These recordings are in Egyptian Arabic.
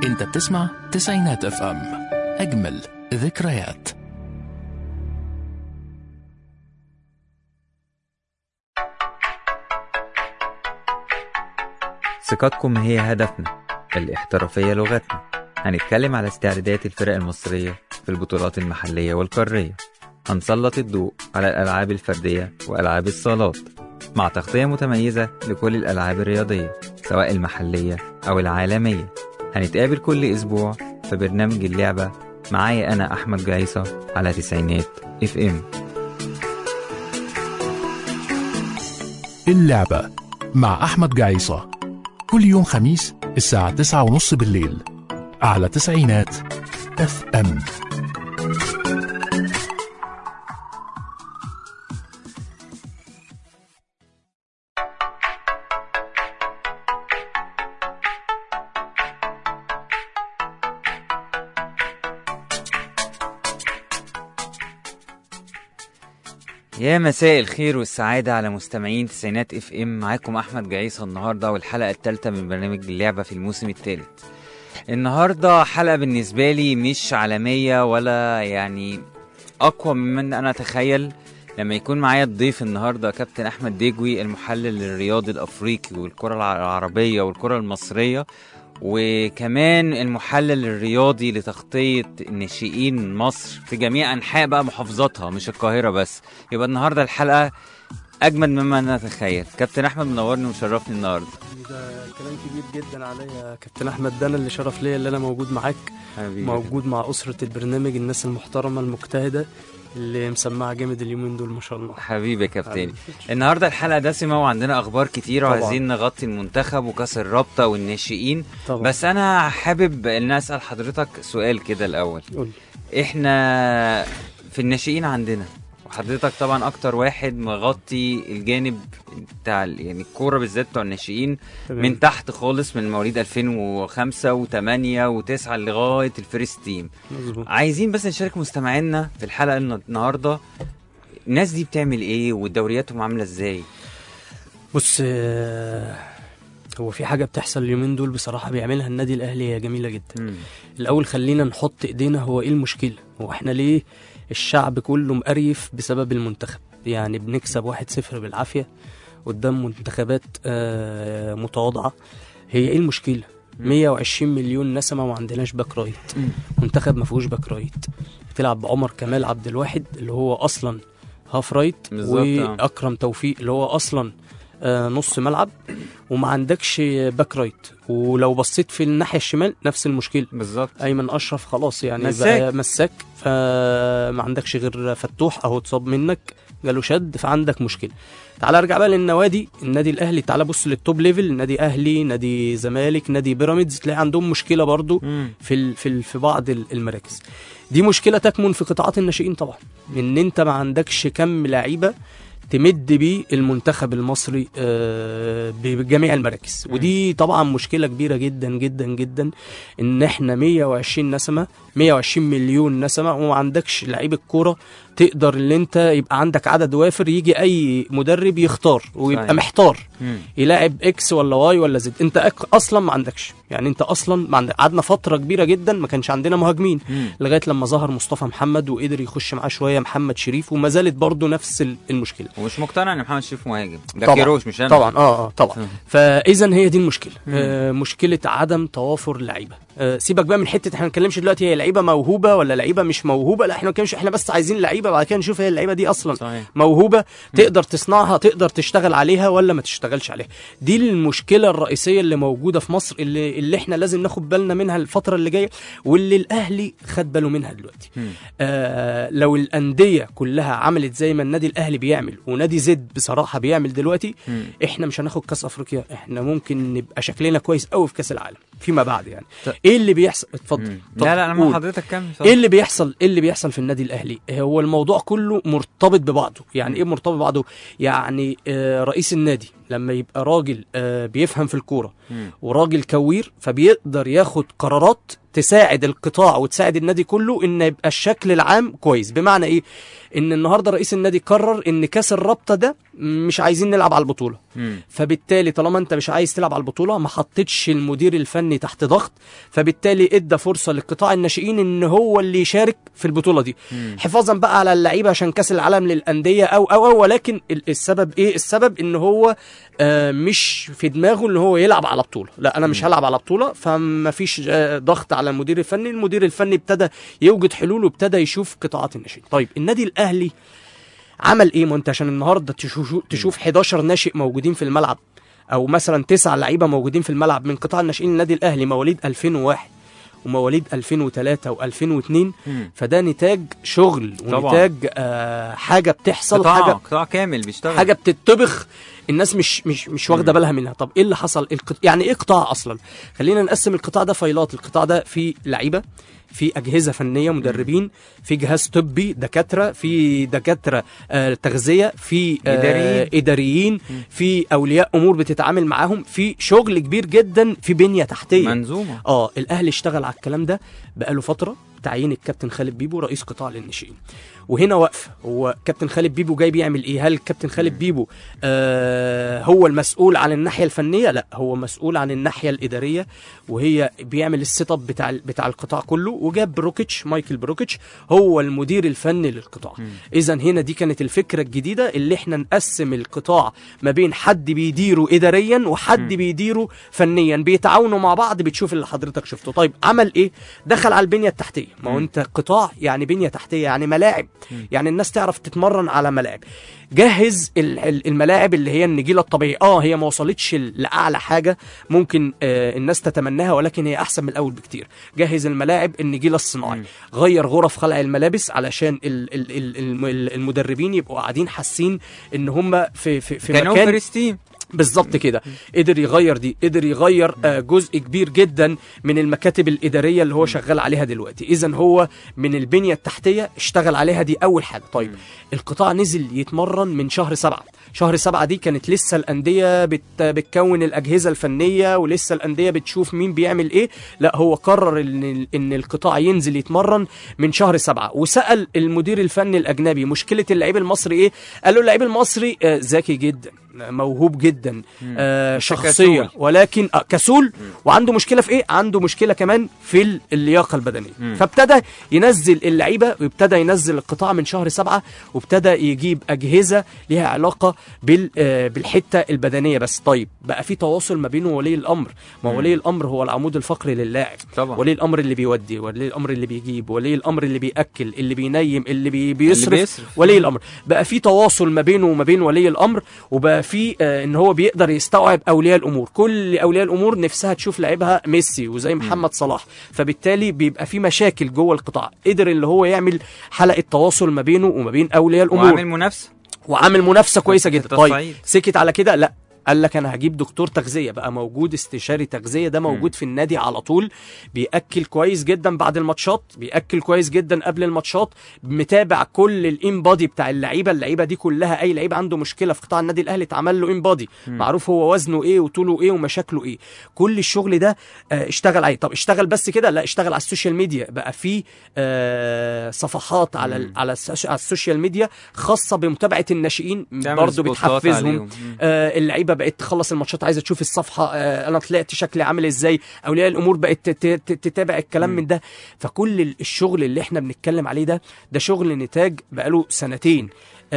انت بتسمع تسعينات اف ام اجمل ذكريات ثقتكم هي هدفنا الاحترافية لغتنا هنتكلم على استعدادات الفرق المصرية في البطولات المحلية والقارية هنسلط الضوء على الألعاب الفردية وألعاب الصالات مع تغطية متميزة لكل الألعاب الرياضية سواء المحلية أو العالمية هنتقابل كل أسبوع في برنامج اللعبة معايا أنا أحمد جعيصة على تسعينات اف ام اللعبة مع أحمد جعيصة كل يوم خميس الساعة تسعة ونص بالليل على تسعينات اف ام يا مساء الخير والسعادة على مستمعين تسعينات اف ام معاكم احمد جعيصة النهاردة والحلقة الثالثة من برنامج اللعبة في الموسم الثالث النهاردة حلقة بالنسبة لي مش عالمية ولا يعني اقوى ممن انا اتخيل لما يكون معايا الضيف النهاردة كابتن احمد ديجوي المحلل الرياضي الافريقي والكرة العربية والكرة المصرية وكمان المحلل الرياضي لتغطية الناشئين مصر في جميع أنحاء بقى محافظاتها مش القاهرة بس يبقى النهاردة الحلقة أجمد مما نتخيل كابتن أحمد منورني ومشرفني النهاردة ده كلام كبير جدا عليا يا كابتن احمد ده انا اللي شرف ليا اللي انا موجود معاك حبيبي موجود مع اسره البرنامج الناس المحترمه المجتهده اللي مسمعه جامد اليومين دول ما شاء الله حبيبي يا كابتن النهارده الحلقه دسمه وعندنا اخبار كتير طبعاً. وعايزين نغطي المنتخب وكاس الرابطه والناشئين طبعا بس انا حابب ان اسال حضرتك سؤال كده الاول قول احنا في الناشئين عندنا وحضرتك طبعا اكتر واحد مغطي الجانب بتاع ال- يعني الكوره بالذات بتوع الناشئين تمام. من تحت خالص من مواليد 2005 و8 و9 لغايه الفيرست تيم مظبوط عايزين بس نشارك مستمعينا في الحلقه الن- النهارده الناس دي بتعمل ايه ودورياتهم عامله ازاي بص آه، هو في حاجه بتحصل اليومين دول بصراحه بيعملها النادي الاهلي هي جميله جدا مم. الاول خلينا نحط ايدينا هو ايه المشكله هو احنا ليه الشعب كله مقريف بسبب المنتخب يعني بنكسب 1-0 بالعافيه قدام منتخبات آه، متواضعه هي ايه المشكله 120 مليون نسمه وما عندناش باك رايت مم. منتخب ما فيهوش باك رايت بتلعب بعمر كمال عبد الواحد اللي هو اصلا هاف رايت بالظبط، آه. واكرم توفيق اللي هو اصلا آه، نص ملعب وما عندكش باك رايت ولو بصيت في الناحيه الشمال نفس المشكله بالظبط ايمن اشرف خلاص يعني مساك. بقى مساك فما عندكش غير فتوح اهو اتصاب منك جاله شد فعندك مشكله تعال ارجع بقى للنوادي النادي الاهلي تعال بص للتوب ليفل نادي اهلي نادي زمالك نادي بيراميدز تلاقي عندهم مشكله برضو مم. في ال في ال في بعض ال- المراكز دي مشكله تكمن في قطاعات الناشئين طبعا ان انت ما عندكش كم لعيبه تمد بيه المنتخب المصري آه، بجميع المراكز ودي طبعا مشكله كبيره جدا جدا جدا ان احنا 120 نسمه 120 مليون نسمه وما عندكش لعيبه كوره تقدر ان انت يبقى عندك عدد وافر يجي اي مدرب يختار ويبقى صحيح. محتار مم. يلاعب اكس ولا واي ولا زد انت أك- اصلا ما عندكش يعني انت اصلا ما عندك قعدنا فتره كبيره جدا ما كانش عندنا مهاجمين مم. لغايه لما ظهر مصطفى محمد وقدر يخش معاه شويه محمد شريف وما زالت برضه نفس ال- المشكله ومش مقتنع ان محمد شريف مهاجم ده طبعاً. كيروش مش انا طبعا اه اه طبعا مم. فاذا هي دي المشكله مم. آه مشكله عدم توافر لعيبه آه سيبك بقى من حته احنا ما بنتكلمش دلوقتي هي لعيبه موهوبه ولا لعيبه مش موهوبه لا احنا ما بنتكلمش احنا بس عايزين لعيبه بعد كده نشوف هي اللعيبه دي اصلا صحيح موهوبه تقدر تصنعها تقدر تشتغل عليها ولا ما تشتغلش عليها دي المشكله الرئيسيه اللي موجوده في مصر اللي اللي احنا لازم ناخد بالنا منها الفتره اللي جايه واللي الاهلي خد باله منها دلوقتي مم. آه لو الانديه كلها عملت زي ما النادي الاهلي بيعمل ونادي زد بصراحه بيعمل دلوقتي مم. احنا مش هناخد كاس افريقيا احنا ممكن نبقى شكلنا كويس قوي في كاس العالم فيما بعد يعني ط- ايه اللي بيحصل اتفضل مم. اتفضل. لا لا انا قول. مع حضرتك كمل ايه اللي بيحصل ايه اللي بيحصل في النادي الاهلي هو الموضوع كله مرتبط ببعضه يعني ايه مرتبط ببعضه يعني آه رئيس النادي لما يبقى راجل آه بيفهم في الكوره مم. وراجل كوير فبيقدر ياخد قرارات تساعد القطاع وتساعد النادي كله ان يبقى الشكل العام كويس بمعنى ايه ان النهارده رئيس النادي قرر ان كاس الرابطه ده مش عايزين نلعب على البطوله مم. فبالتالي طالما انت مش عايز تلعب على البطوله ما حطيتش المدير الفني تحت ضغط فبالتالي ادى فرصه لقطاع الناشئين ان هو اللي يشارك في البطوله دي مم. حفاظا بقى على اللعيبه عشان كاس العالم للانديه او او او ولكن ال- السبب ايه السبب ان هو آه مش في دماغه ان هو يلعب على بطوله لا انا مش هلعب على بطوله فما فيش آه ضغط على المدير الفني المدير الفني ابتدى يوجد حلول وابتدى يشوف قطاعات الناشئين طيب النادي الاهلي عمل ايه ما انت عشان النهارده تشوف تشوف 11 ناشئ موجودين في الملعب او مثلا تسع لعيبه موجودين في الملعب من قطاع الناشئين النادي الاهلي مواليد 2001 ومواليد 2003 و2002 مم. فده نتاج شغل طبعاً. ونتاج آه حاجه بتحصل قطاع حاجه قطاع كامل بيشتغل حاجه بتطبخ الناس مش مش مش واخده بالها منها طب ايه اللي حصل القط... يعني ايه قطاع اصلا خلينا نقسم القطاع ده فايلات القطاع ده فيه لعيبه في اجهزه فنيه مدربين في جهاز طبي دكاتره في دكاتره آه تغذيه في آه إداريين. اداريين في اولياء امور بتتعامل معاهم في شغل كبير جدا في بنيه تحتيه منظومه اه الاهلي اشتغل على الكلام ده بقاله فتره تعيين الكابتن خالد بيبو رئيس قطاع للناشئين وهنا واقفه هو كابتن خالد بيبو جاي بيعمل ايه هل الكابتن خالد بيبو آه هو المسؤول عن الناحيه الفنيه لا هو مسؤول عن الناحيه الاداريه وهي بيعمل السيت اب بتاع بتاع القطاع كله وجاب بروكيتش مايكل بروكيتش هو المدير الفني للقطاع اذا هنا دي كانت الفكره الجديده اللي احنا نقسم القطاع ما بين حد بيديره اداريا وحد بيديره فنيا بيتعاونوا مع بعض بتشوف اللي حضرتك شفته طيب عمل ايه دخل على البنيه التحتيه ما هو انت قطاع يعني بنيه تحتيه يعني ملاعب يعني الناس تعرف تتمرن على ملاعب جهز ال- ال- الملاعب اللي هي النجيله الطبيعيه اه هي ما وصلتش ل- لاعلى حاجه ممكن آه الناس تتمناها ولكن هي احسن من الاول بكتير جهز الملاعب النجيله الصناعي غير غرف خلع الملابس علشان ال ال ال ال المدربين يبقوا قاعدين حاسين ان هم في في, في كانوا مكان فيرست تيم بالظبط كده قدر يغير دي قدر يغير آه، جزء كبير جدا من المكاتب الإدارية اللي هو شغال عليها دلوقتي إذا هو من البنية التحتية اشتغل عليها دي أول حاجة طيب القطاع نزل يتمرن من شهر سبعة شهر سبعة دي كانت لسه الأندية بت بتكون الأجهزة الفنية ولسه الأندية بتشوف مين بيعمل إيه لا هو قرر إن إن القطاع ينزل يتمرن من شهر سبعة وسأل المدير الفني الأجنبي مشكلة اللعيب المصري إيه قال له اللعيب المصري آه، ذكي جدا موهوب جدا آه بس شخصيه كسول. ولكن آه كسول وعنده مشكله في ايه عنده مشكله كمان في ال- اللياقه البدنيه مم. فابتدى ينزل اللعيبه وابتدى ينزل القطاع من شهر سبعة وابتدى يجيب اجهزه ليها علاقه بال آه بالحته البدنيه بس طيب بقى في تواصل ما بينه وولي الامر ما هو ولي الامر هو العمود الفقري للاعب طبعا ولي الامر اللي بيودي ولي الامر اللي بيجيب ولي الامر اللي بياكل اللي بينيم اللي بي بيصرف, بيصرف. ولي الامر بقى في تواصل ما بينه وما بين ولي الامر وبقى في آه ان هو بيقدر يستوعب اولياء الامور كل اولياء الامور نفسها تشوف لعيبها ميسي وزي محمد صلاح فبالتالي بيبقى في مشاكل جوه القطاع قدر اللي هو يعمل حلقه تواصل ما بينه وما بين اولياء الامور وعامل منافسه وعامل منافسه كويسه جدا التصعيد. طيب سكت على كده لا قال لك انا هجيب دكتور تغذيه بقى موجود استشاري تغذيه ده موجود في النادي على طول بياكل كويس جدا بعد الماتشات بياكل كويس جدا قبل الماتشات متابع كل الان بادي بتاع اللعيبه اللعيبه دي كلها اي لعيب عنده مشكله في قطاع النادي الاهلي اتعمل له ان بادي معروف هو وزنه ايه وطوله ايه ومشاكله ايه كل الشغل ده آه، اشتغل عليه طب اشتغل بس كده لا اشتغل على السوشيال ميديا بقى في آه، صفحات على ال- على السوش- على السوشيال ميديا خاصه بمتابعه الناشئين تعمل برضه سبوتات بتحفزهم عليهم. مم. آه اللعيبه بقت تخلص الماتشات عايزه تشوف الصفحه آه انا طلعت شكلي عامل ازاي اولياء الامور بقت تت- تت- تتابع الكلام من ده فكل ال- الشغل اللي احنا بنتكلم عليه ده ده شغل نتاج بقاله سنتين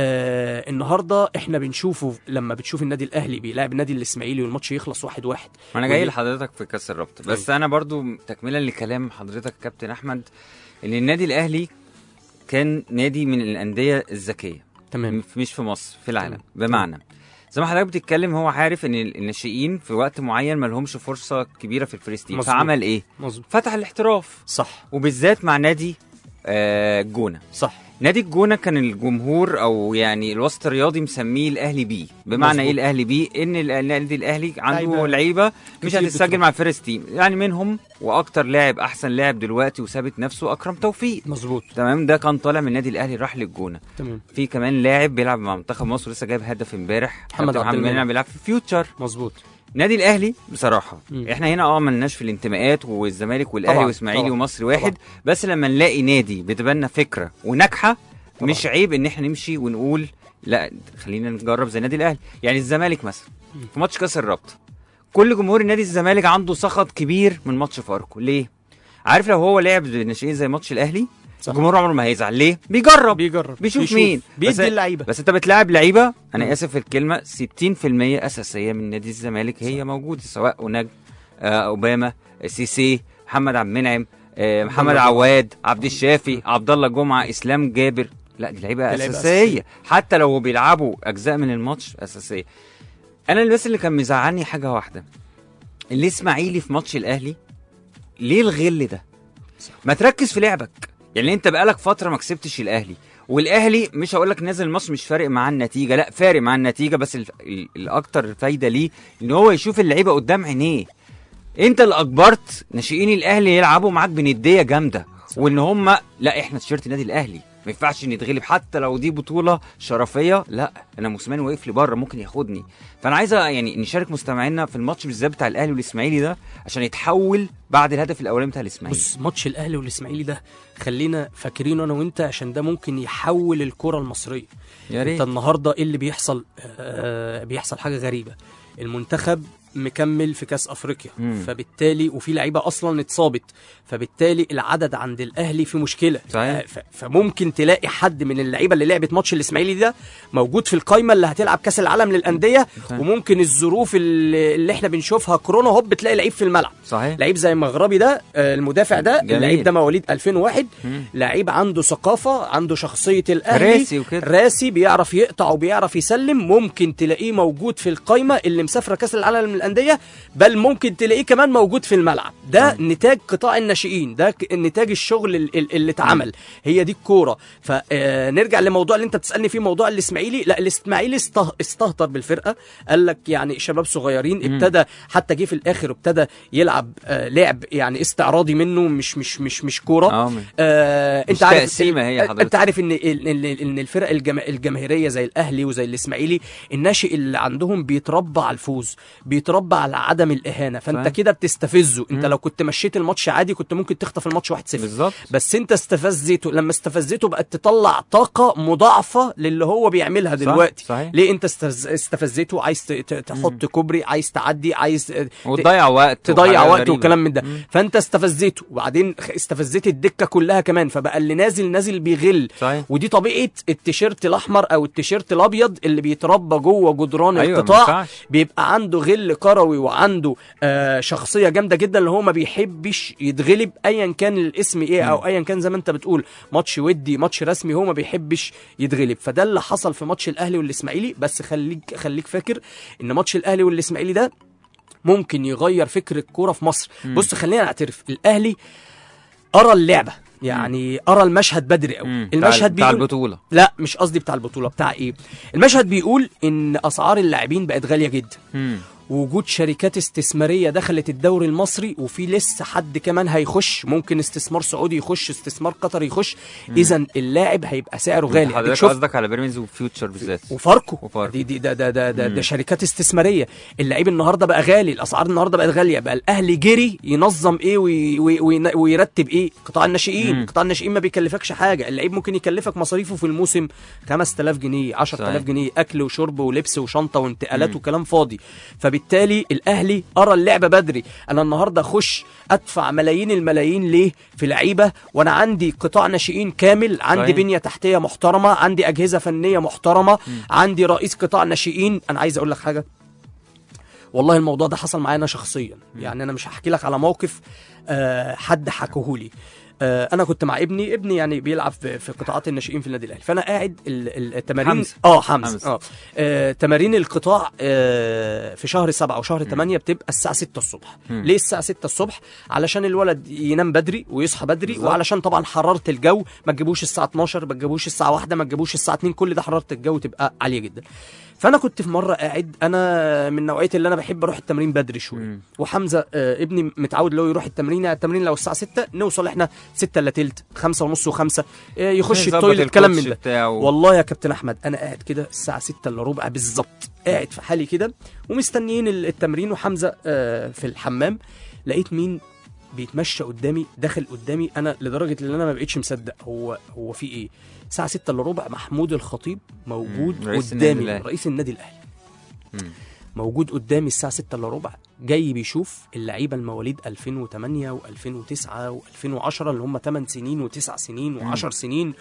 آه النهارده احنا بنشوفه لما بتشوف النادي الاهلي بيلاعب النادي الاسماعيلي والماتش يخلص واحد واحد وانا جاي ودي- لحضرتك في كاس الرابطه بس انا برضو تكملا لكلام حضرتك كابتن احمد ان النادي الاهلي كان نادي من الانديه الذكيه تمام مش في مصر في العالم بمعنى زي ما حضرتك بتتكلم هو عارف ان الناشئين في وقت معين ما لهمش فرصه كبيره في الفريستين مظبوط. فعمل ايه مظبوط فتح الاحتراف صح وبالذات مع نادي آه، الجونه صح نادي الجونه كان الجمهور او يعني الوسط الرياضي مسميه الاهلي بي بمعنى مظبوط. ايه الاهلي بي ان ال- النادي الاهلي عنده لعيبة لعيبه مش كتير هتتسجل بتروح. مع الفيرست تيم يعني منهم واكتر لاعب احسن لاعب دلوقتي وثابت نفسه اكرم توفيق مظبوط تمام ده كان طالع من النادي الاهلي راح للجونه تمام في كمان لاعب بيلعب مع منتخب مصر لسه جايب هدف امبارح محمد كابتن عبد محمد المنعم. منعم بيلعب في فيوتشر مظبوط نادي الاهلي بصراحه مم. احنا هنا اه ملناش في الانتماءات والزمالك والاهلي طبعاً، واسماعيلي طبعاً، ومصري واحد طبعاً. بس لما نلاقي نادي بتبنى فكره وناجحه طبعاً. مش عيب ان احنا نمشي ونقول لا خلينا نجرب زي النادي الاهلي يعني الزمالك مثلا مم. في ماتش كاس الرابطه كل جمهور نادي الزمالك عنده سخط كبير من ماتش فاركو ليه عارف لو هو لعب ناشئين زي ماتش الاهلي صح. الجمهور عمره ما هيزعل ليه بيجرب بيجرب بيشوف مين. بس- بيدي اللعيبه بس انت بتلاعب لعيبه مم. انا اسف في الكلمه 60% اساسيه من نادي الزمالك هي موجوده سواء اوناج آه اوباما سيسي محمد عبد المنعم آه محمد الله عواد عبد الشافي عبد الله جمعه اسلام جابر لا دي لعيبه دي لعيبة اساسيه أساسية. حتى لو بيلعبوا اجزاء من الماتش اساسيه انا اللي بس اللي كان مزعلني حاجه واحده الاسماعيلي في ماتش الاهلي ليه الغل ده ما تركز في لعبك يعني انت بقالك فتره ما كسبتش الاهلي والاهلي مش هقول لك نازل مصر مش فارق معاه النتيجه لا فارق معاه النتيجه بس ال- ال- الاكتر فايده ليه ان هو يشوف اللعيبه قدام عينيه انت اللي اجبرت ناشئين الاهلي يلعبوا معاك بنديه جامده وان هم لا احنا تيشيرت النادي الاهلي ما ينفعش نتغلب حتى لو دي بطوله شرفيه لا انا موسيماني واقف لي بره ممكن ياخدني فانا عايز يعني نشارك مستمعينا في الماتش بالذات بتاع الاهلي والاسماعيلي ده عشان يتحول بعد الهدف الاولاني بتاع الاسماعيلي بص ماتش الاهلي والاسماعيلي ده خلينا فاكرينه انا وانت عشان ده ممكن يحول الكره المصريه يا انت ريت النهارده ايه اللي بيحصل آه بيحصل حاجه غريبه المنتخب مكمل في كاس افريقيا مم. فبالتالي وفي لعيبه اصلا اتصابت فبالتالي العدد عند الاهلي في مشكله صحيح. آه، ف- فممكن تلاقي حد من اللعيبه اللي لعبت ماتش الاسماعيلي ده موجود في القايمه اللي هتلعب كاس العالم للانديه صحيح. وممكن الظروف اللي اللي احنا بنشوفها كورونا هوب بتلاقي لعيب في الملعب صحيح لعيب زي المغربي ده آه، المدافع ده جميل. اللعيب ده مواليد 2001 مم. لعيب عنده ثقافه عنده شخصيه الاهلي راسي وكده. راسي بيعرف يقطع وبيعرف يسلم ممكن تلاقيه موجود في القايمه اللي مسافره كاس العالم للانديه بل ممكن تلاقيه كمان موجود في الملعب ده آه. نتاج قطاع الناشئين ده ك- نتاج الشغل ال- ال- اللي اتعمل هي دي الكوره فنرجع لموضوع اللي انت بتسالني فيه موضوع الاسماعيلي لا الاسماعيلي استه- استهتر بالفرقه قال لك يعني شباب صغيرين ابتدى حتى جه في الاخر ابتدى يلعب آه، لعب يعني استعراضي منه مش مش مش مش كوره اه من- آه مش انت عارف تقسيمة هي حضرتك. انت عارف ان ان ان الفرق الجما- الجماهيريه زي الاهلي وزي الاسماعيلي الناشئ اللي عندهم بيتربى على الفوز بيتربى على عدم الاهانه فانت فاهم. كده بتستفزه انت مم. لو كنت مشيت الماتش عادي كنت ممكن تخطف الماتش 1-0 بالظبط بس انت استفزيته لما استفزيته بقت تطلع طاقه مضاعفه للي هو بيعملها صح، دلوقتي صحيح. ليه انت استفز- استفزيته عايز ت- ت- تحط كوبري عايز تعدي عايز ت- وتضيع وقت تضيع وحاجات وقت غريبة. وكلام من ده مم. فانت استفزيته وبعدين خ- استفزيت الدكه كلها كمان فبقى اللي نازل نازل بيغل صحيح ودي طبيعه التيشيرت الاحمر او التيشيرت الابيض اللي بيتربى جوه جدران أيوة، ما القطاع ينفعش. بيبقى عنده غل كروي وعنده آه شخصيه جامده جدا اللي هو ما بيحبش يتغلب ايا كان الاسم ايه او ايا كان زي ما انت بتقول ماتش ودي ماتش رسمي هو ما بيحبش يتغلب فده اللي حصل في ماتش الاهلي والاسماعيلي بس خليك خليك فاكر ان ماتش الاهلي والاسماعيلي ده ممكن يغير فكر الكوره في مصر بص خلينا نعترف الاهلي ارى اللعبه يعني ارى المشهد بدري قوي مم. بتاع- المشهد بتاع بيقول البطوله لا مش قصدي بتاع البطوله بتاع ايه المشهد بيقول ان اسعار اللاعبين بقت غاليه جدا مم. وجود شركات استثماريه دخلت الدوري المصري وفي لسه حد كمان هيخش ممكن استثمار سعودي يخش استثمار قطري يخش اذا اللاعب هيبقى سعره غالي أديك حضرتك شفت قصدك على بيراميدز وفيوتشر بالذات وفاركو وفاركو. دي دي ده ده ده, ده, ده شركات استثماريه اللعيب النهارده بقى غالي الاسعار النهارده بقت غاليه بقى الاهلي جري ينظم ايه وي وي وي ويرتب ايه قطاع الناشئين مم. قطاع الناشئين ما بيكلفكش حاجه اللعيب ممكن يكلفك مصاريفه في الموسم 5000 جنيه 10000 صحيح. جنيه اكل وشرب ولبس وشنطه وانتقالات وكلام فاضي فبالتالي الاهلي ارى اللعبه بدري انا النهارده اخش ادفع ملايين الملايين ليه في لعيبه وانا عندي قطاع ناشئين كامل عندي صحيح. بنيه تحتيه محترمه عندي اجهزه فنيه محترمه عندي رئيس قطاع ناشئين انا عايز اقول لك حاجه والله الموضوع ده حصل معايا انا شخصيا يعني انا مش هحكي لك على موقف آه، حد حكوهولي آه انا كنت مع ابني ابني يعني بيلعب في, في قطاعات الناشئين في النادي الاهلي فانا قاعد ال- ال- التمارين حمزة. اه حمزه, حمزة. اه آه، تمارين القطاع آه في شهر سبعة وشهر ثمانية بتبقى الساعة 6 الصبح مم. ليه الساعة 6 الصبح علشان الولد ينام بدري ويصحى بدري بالظبط. وعلشان طبعا حرارة الجو ما تجيبوش الساعة 12 ما تجيبوش الساعة 1 ما تجيبوش الساعة 2 كل ده حرارة الجو تبقى عالية جدا فانا كنت في مره قاعد انا من نوعيه اللي انا بحب اروح التمرين بدري شويه مم. وحمزه آه ابني متعود لو يروح التمرين يعني التمرين لو الساعه 6 نوصل احنا 6 الا تلت 5 ونص و5 آه يخش يظبط التويلت كلام من الكوتش ده بتاعه. والله يا كابتن احمد انا قاعد كده الساعه 6 الا ربع بالظبط قاعد في حالي كده ومستنيين ال- التمرين وحمزه آه في الحمام لقيت مين بيتمشى قدامي داخل قدامي انا لدرجه ان انا ما بقتش مصدق هو هو في ايه الساعه 6 الا ربع محمود الخطيب موجود مم. رئيس النادي قدامي الأهلي. رئيس النادي الاهلي مم. موجود قدامي الساعة 6 الا ربع جاي بيشوف اللعيبة المواليد 2008 و2009 و2010 اللي هم 8 سنين و9 سنين و10 سنين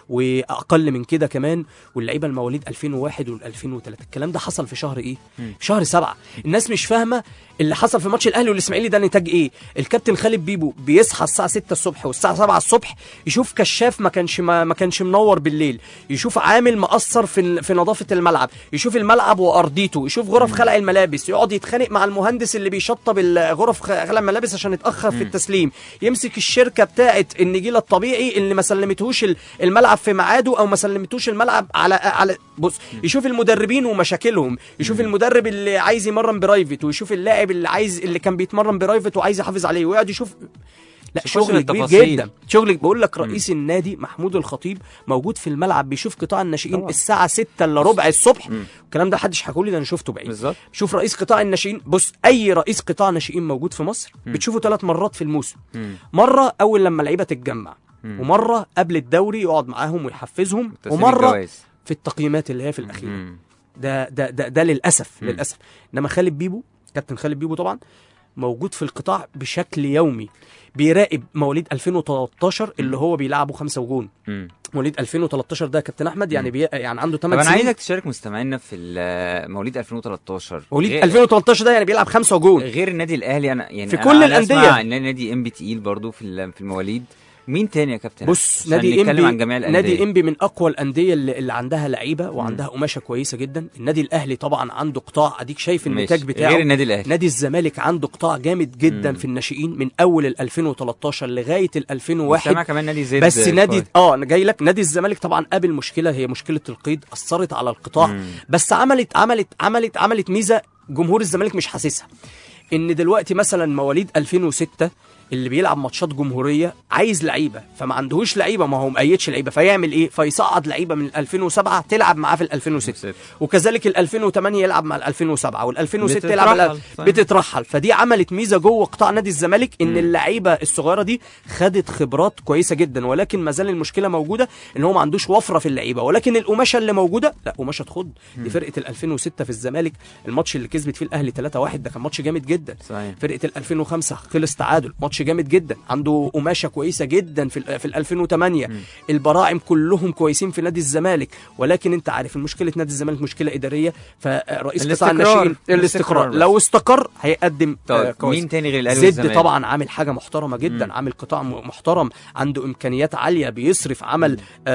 واقل من كده كمان واللعيبه المواليد 2001 وال2003 الكلام ده حصل في شهر ايه مم. في شهر سبعة الناس مش فاهمه اللي حصل في ماتش الاهلي والاسماعيلي ده نتاج ايه الكابتن خالد بيبو بيصحى الساعه 6 الصبح والساعه 7 الصبح يشوف كشاف ما كانش ما, ما كانش منور بالليل يشوف عامل مقصر في ال- في نظافه الملعب يشوف الملعب وارضيته يشوف غرف خلع الملابس يقعد يتخانق مع المهندس اللي بيشطب ال- غرف خ- خلع الملابس عشان يتاخر في التسليم يمسك الشركه بتاعه النجيله الطبيعي اللي ما سلمتهوش ال- الملعب في ميعاده او ما سلمتوش الملعب على على بص يشوف المدربين ومشاكلهم يشوف المدرب اللي عايز يمرن برايفت ويشوف اللاعب اللي عايز اللي كان بيتمرن برايفت وعايز يحافظ عليه ويقعد يشوف لا شوف شغل كبير التفاصيل. جدا شغل بقول لك رئيس النادي محمود الخطيب موجود في الملعب بيشوف قطاع الناشئين طبعا. الساعه 6 الا ربع الصبح مم. الكلام ده محدش حكوا لي ده انا شفته بعيد بالظبط شوف رئيس قطاع الناشئين بص اي رئيس قطاع ناشئين موجود في مصر بتشوفه ثلاث مرات في الموسم مم. مره اول لما اللعيبه تتجمع مم. ومره قبل الدوري يقعد معاهم ويحفزهم تسليم ومره الجوائز. في التقييمات اللي هي في الاخير مم. ده ده ده, ده للاسف مم. للاسف انما خالد بيبو كابتن خالد بيبو طبعا موجود في القطاع بشكل يومي بيراقب مواليد 2013 اللي هو بيلعبوا خمسة وجون مم. مواليد 2013 ده يا كابتن احمد يعني بي... يعني عنده طب 8 انا سنين عايزك تشارك مستمعينا في ال- مواليد 2013 مواليد غير- 2013 ده يعني بيلعب خمسة وجون غير النادي الاهلي انا يعني في أنا- كل أنا الأندية. أسمع ان نادي ام بي تقيل برضو في ال- في المواليد مين تاني يا كابتن بص عشان نادي نتكلم انبي عن جميع الانديه نادي انبي من اقوى الانديه اللي, اللي عندها لعيبه وعندها قماشه كويسه جدا النادي الاهلي طبعا عنده قطاع اديك شايف النتاج ماشي. بتاعه غير النادي الاهلي نادي الزمالك عنده قطاع جامد جدا مم. في الناشئين من اول ال 2013 لغايه ال 2001 سامع كمان نادي زد بس نادي كويس. اه انا جاي لك نادي الزمالك طبعا قابل مشكله هي مشكله القيد اثرت على القطاع مم. بس عملت عملت عملت عملت ميزه جمهور الزمالك مش حاسسها ان دلوقتي مثلا مواليد 2006 اللي بيلعب ماتشات جمهوريه عايز لعيبه فما عندهوش لعيبه ما هو مقيدش لعيبه فيعمل ايه فيصعد لعيبه من 2007 تلعب معاه في ال 2006 ست. وكذلك ال 2008 يلعب مع ال 2007 وال 2006 يلعب على بتترحل، صحيح. بتترحل فدي عملت ميزه جوه قطاع نادي الزمالك ان اللعيبه الصغيره دي خدت خبرات كويسه جدا ولكن ما زال المشكله موجوده ان هو ما عندوش وفره في اللعيبه ولكن القماشه اللي موجوده لا قماشه تخض دي فرقه ال 2006 في الزمالك الماتش اللي كسبت فيه الاهلي 3-1 ده كان ماتش جامد جدا صحيح فرقه ال 2005 خلص تعادل ماتش جامد جدا عنده قماشه كويسه جدا في ال في ال 2008 البراعم كلهم كويسين في نادي الزمالك ولكن انت عارف المشكله نادي الزمالك مشكله اداريه فرئيس قطاع الاستقرار. الناشئين الاستقرار الاستقرار بس. لو استقر هيقدم آه، طيب كويس مين تاني غير الاهلي زد والزمالك طبعا عامل حاجه محترمه جدا مم. عامل قطاع م- محترم عنده امكانيات عاليه بيصرف عمل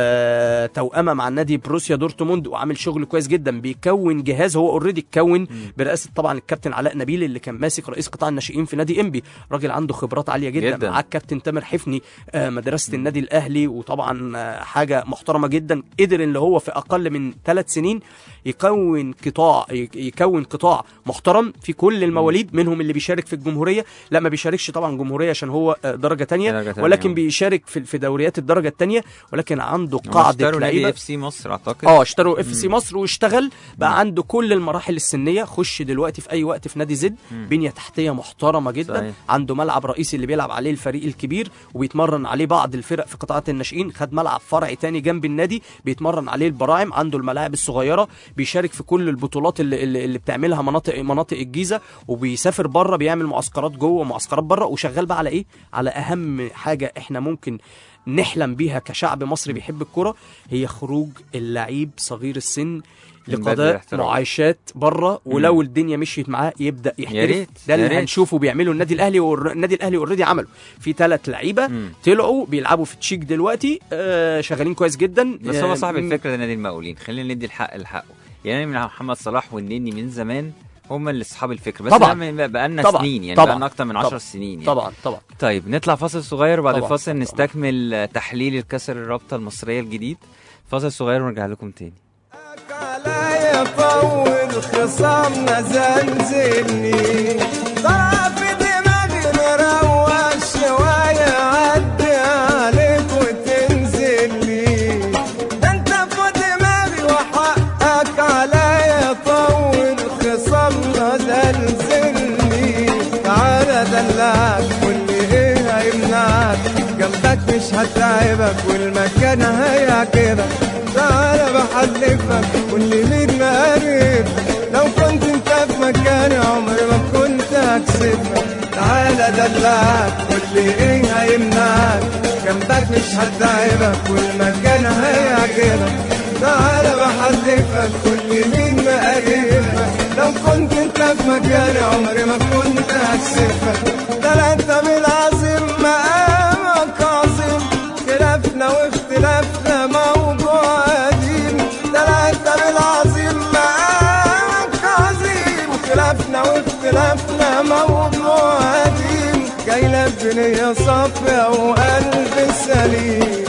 آه توأمه مع النادي بروسيا دورتموند وعامل شغل كويس جدا بيكون جهاز هو اوريدي اتكون برئاسه طبعا الكابتن علاء نبيل اللي كان ماسك رئيس قطاع الناشئين في نادي انبي راجل عنده خبرات عاليه جدا, جداً. جداً. معاه الكابتن تامر حفني آه مدرسه النادي الاهلي وطبعا آه حاجه محترمه جدا قدر ان هو في اقل من ثلاث سنين يكون قطاع يك- يكون قطاع محترم في كل المواليد منهم اللي بيشارك في الجمهوريه لا ما بيشاركش طبعا جمهوريه عشان هو آه، درجه تانية درجة تانية، ولكن آه. بيشارك في في دوريات الدرجه الثانيه ولكن عنده هم قاعده اشتروا نادي لعيبه اف سي مصر اعتقد اه اشتروا اف سي مصر واشتغل بقى عنده كل المراحل السنيه خش دلوقتي في اي وقت في نادي زد بنيه تحتيه محترمه جدا صحيح. عنده ملعب رئيسي اللي بيلعب عليه الفريق الكبير وبيتمرن عليه بعض الفرق في قطاعات الناشئين خد ملعب فرعي تاني جنب النادي بيتمرن عليه البراعم عنده الملاعب الصغيره بيشارك في كل البطولات اللي, اللي, اللي بتعملها مناطق مناطق الجيزه وبيسافر بره بيعمل معسكرات جوه ومعسكرات بره وشغال بقى على ايه على اهم حاجه احنا ممكن نحلم بيها كشعب مصري بيحب الكرة هي خروج اللعيب صغير السن من بدري لقضاء الاحتراف. معايشات بره ولو الدنيا مشيت معاه يبدا يحترف ريت، ده يا اللي ريت. هنشوفه بيعمله النادي الاهلي والنادي الاهلي اوريدي عمله في ثلاث لعيبه مم. طلعوا بيلعبوا في تشيك دلوقتي آه شغالين كويس جدا بس هو آه، صاحب م- الفكره ده نادي المقاولين خلينا ندي الحق لحقه يعني من محمد صلاح والنني من زمان هم اللي اصحاب الفكره بس طبعاً. ده من- بقالنا طبعاً. سنين يعني طبعاً. بقالنا اكتر من 10 طبعاً. سنين يعني. طبعا طبعا طيب نطلع فاصل صغير وبعد طبعاً. الفاصل طبعاً. نستكمل آه، تحليل الكسر الرابطه المصريه الجديد فاصل صغير ونرجع لكم تاني عليا طول خصامنا زلزلني طلع في دماغي مروق شوية عدي عليك وتنزل لي ده انت في دماغي وحقك عليا طول خصامنا زلزلني تعالى دلعك قول لي ايه هيمنعك جنبك مش هتعبك والمكان هيعجبك تعالى بحلفك واللي مين مقرب لو كنت انت في مكاني عمري ما كنت هكسبك تعالى دلعك واللي ايه هيمنعك جنبك مش هتعبك والمكان هيعجبك تعالى بحلفك واللي مين مقربك لو كنت انت في مكاني عمري ما كنت هكسبك ده لا انت بالعظيم مقامك عظيم خلافنا واختلافنا موضوع قديم ده لا انت بالعظيم مقامك عظيم خلافنا واختلافنا موضوع قديم جاي لك بنية صافية وقلب سليم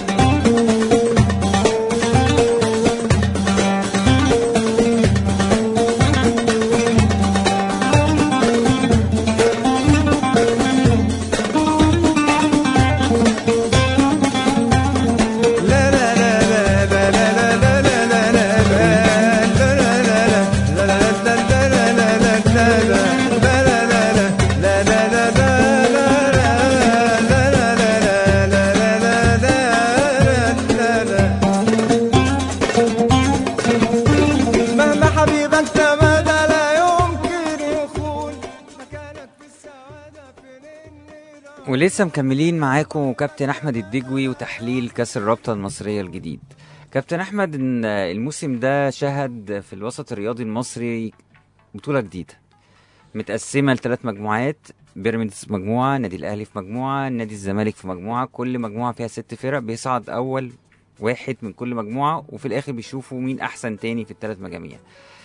لا لا لا لا لا لا لا لا لا لا مهما حبيبك تمادى لا يمكن يخون مكانك في السعادة فين النيران ولسه مكملين معاكم كابتن احمد الدجوي وتحليل كاس الرابطه المصريه الجديد كابتن احمد إن الموسم ده شهد في الوسط الرياضي المصري بطوله جديده متقسمه لثلاث مجموعات بيراميدز في مجموعه النادي الاهلي في مجموعه نادي الزمالك في مجموعه كل مجموعه فيها ست فرق بيصعد اول واحد من كل مجموعه وفي الاخر بيشوفوا مين احسن تاني في الثلاث مجاميع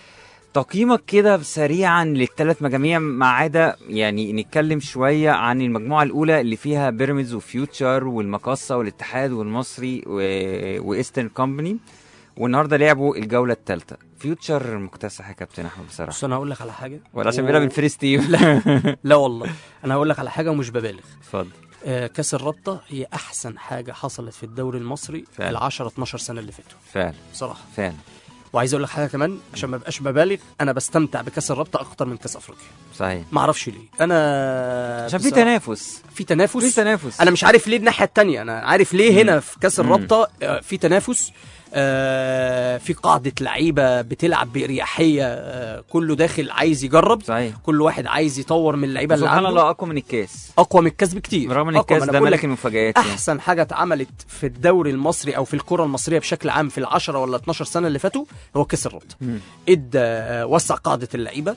تقييمك كده سريعا للثلاث مجاميع ما عدا يعني نتكلم شويه عن المجموعه الاولى اللي فيها بيراميدز وفيوتشر والمقصه والاتحاد والمصري و... وايسترن كومباني والنهارده لعبوا الجوله الثالثه فيوتشر مكتسح يا كابتن احمد بصراحه بص انا هقول لك على حاجه ولا عشان و- بيلعب الفريست تيم لا والله انا هقول لك على حاجه ومش ببالغ اتفضل آه كاس الرابطه هي احسن حاجه حصلت في الدوري المصري في فعلا. ال 10 12 سنه اللي فاتوا فعلا بصراحه فعلا وعايز اقول لك حاجه كمان عشان ما ابقاش ببالغ انا بستمتع بكاس الرابطه اكتر من كاس افريقيا صحيح ما اعرفش ليه انا عشان في بصراحة- تنافس في تنافس في تنافس انا مش عارف ليه الناحيه التانية انا عارف ليه هنا في كاس مم. الرابطه آه، في تنافس آه، في قاعده لعيبه بتلعب باريحيه آه، كله داخل عايز يجرب صحيح كل واحد عايز يطور من اللعيبه اللي سبحان عنده الله اقوى من الكاس اقوى من الكاس بكتير برغم ان أقوى، الكاس ما أنا ده بقول ملك لك المفاجآت يعني احسن حاجه اتعملت في الدوري المصري او في الكره المصريه بشكل عام في العشرة ولا 12 سنه اللي فاتوا هو كاس الرابطه مم. ادى آه، وسع قاعده اللعيبه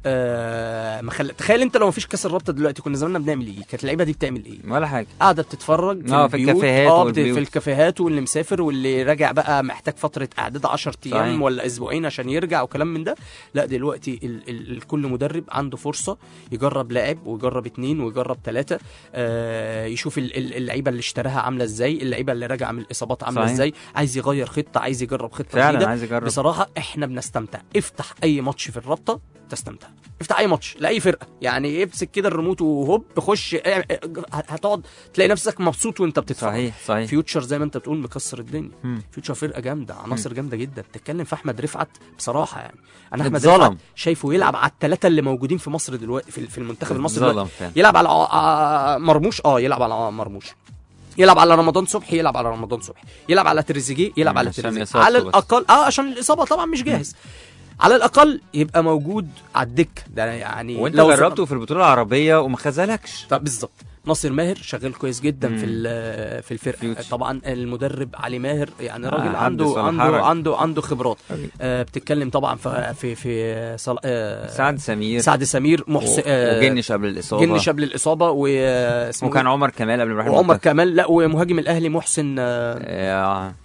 آه ما خل... تخيل انت لو مفيش كاس الرابطه دلوقتي كنا زماننا بنعمل ايه كانت اللعيبه دي بتعمل ايه ولا حاجه قاعده بتتفرج آه، في البيوت، الكافيهات اه بت- والبيوت. في الكافيهات واللي مسافر واللي راجع بقى محتاج فتره اعداد 10 ايام صحيح. ولا اسبوعين عشان يرجع وكلام من ده لا دلوقتي ال ال ال كل مدرب عنده فرصه يجرب لاعب ويجرب اتنين ويجرب ثلاثه آه يشوف ال- ال- اللعيبه اللي اشتراها عامله ازاي اللعيبه اللي راجعه من الاصابات عامله صحيح. ازاي عايز يغير خطه عايز يجرب خطه فعلا جديده عايز اجرب بصراحه احنا بنستمتع افتح اي ماتش في الرابطه تستمتع افتح اي ماتش لاي فرقه يعني امسك كده الريموت وهوب خش اه، اه، هتقعد تلاقي نفسك مبسوط وانت بتتفرج صحيح صحيح فيوتشر زي ما انت بتقول مكسر الدنيا مم. فيوتشر فرقه جامده عناصر جامده جدا بتتكلم في احمد رفعت بصراحه يعني انا احمد اتظلم. رفعت شايفه يلعب على الثلاثه اللي موجودين في مصر دلوقتي في في المنتخب المصري دلوقتي ظلم فعلا يلعب على ع- ع- مرموش اه يلعب على مرموش يلعب على رمضان صبحي يلعب على رمضان صبحي يلعب على تريزيجيه يلعب مم، على عشان تريزيجيه إصابته على بس. الاقل اه عشان الاصابه طبعا مش جاهز على الاقل يبقى موجود على الدكه ده يعني وانت لو جربته في البطوله العربيه وما خذلكش طب بالظبط ناصر ماهر شغال كويس جدا مم. في ال- في الفرقه فيوتشر. طبعا المدرب علي ماهر يعني آه، راجل حدث عنده ولا عنده حرج. عنده عنده خبرات راجل. آه بتتكلم طبعا في في في صل... آه سعد سمير سعد سمير محسن آه وجنش قبل الاصابه جنش قبل الاصابه واسمه وكان عمر كمال قبل ما يروح وعمر المنتخب. كمال لا ومهاجم الاهلي محسن آه آه.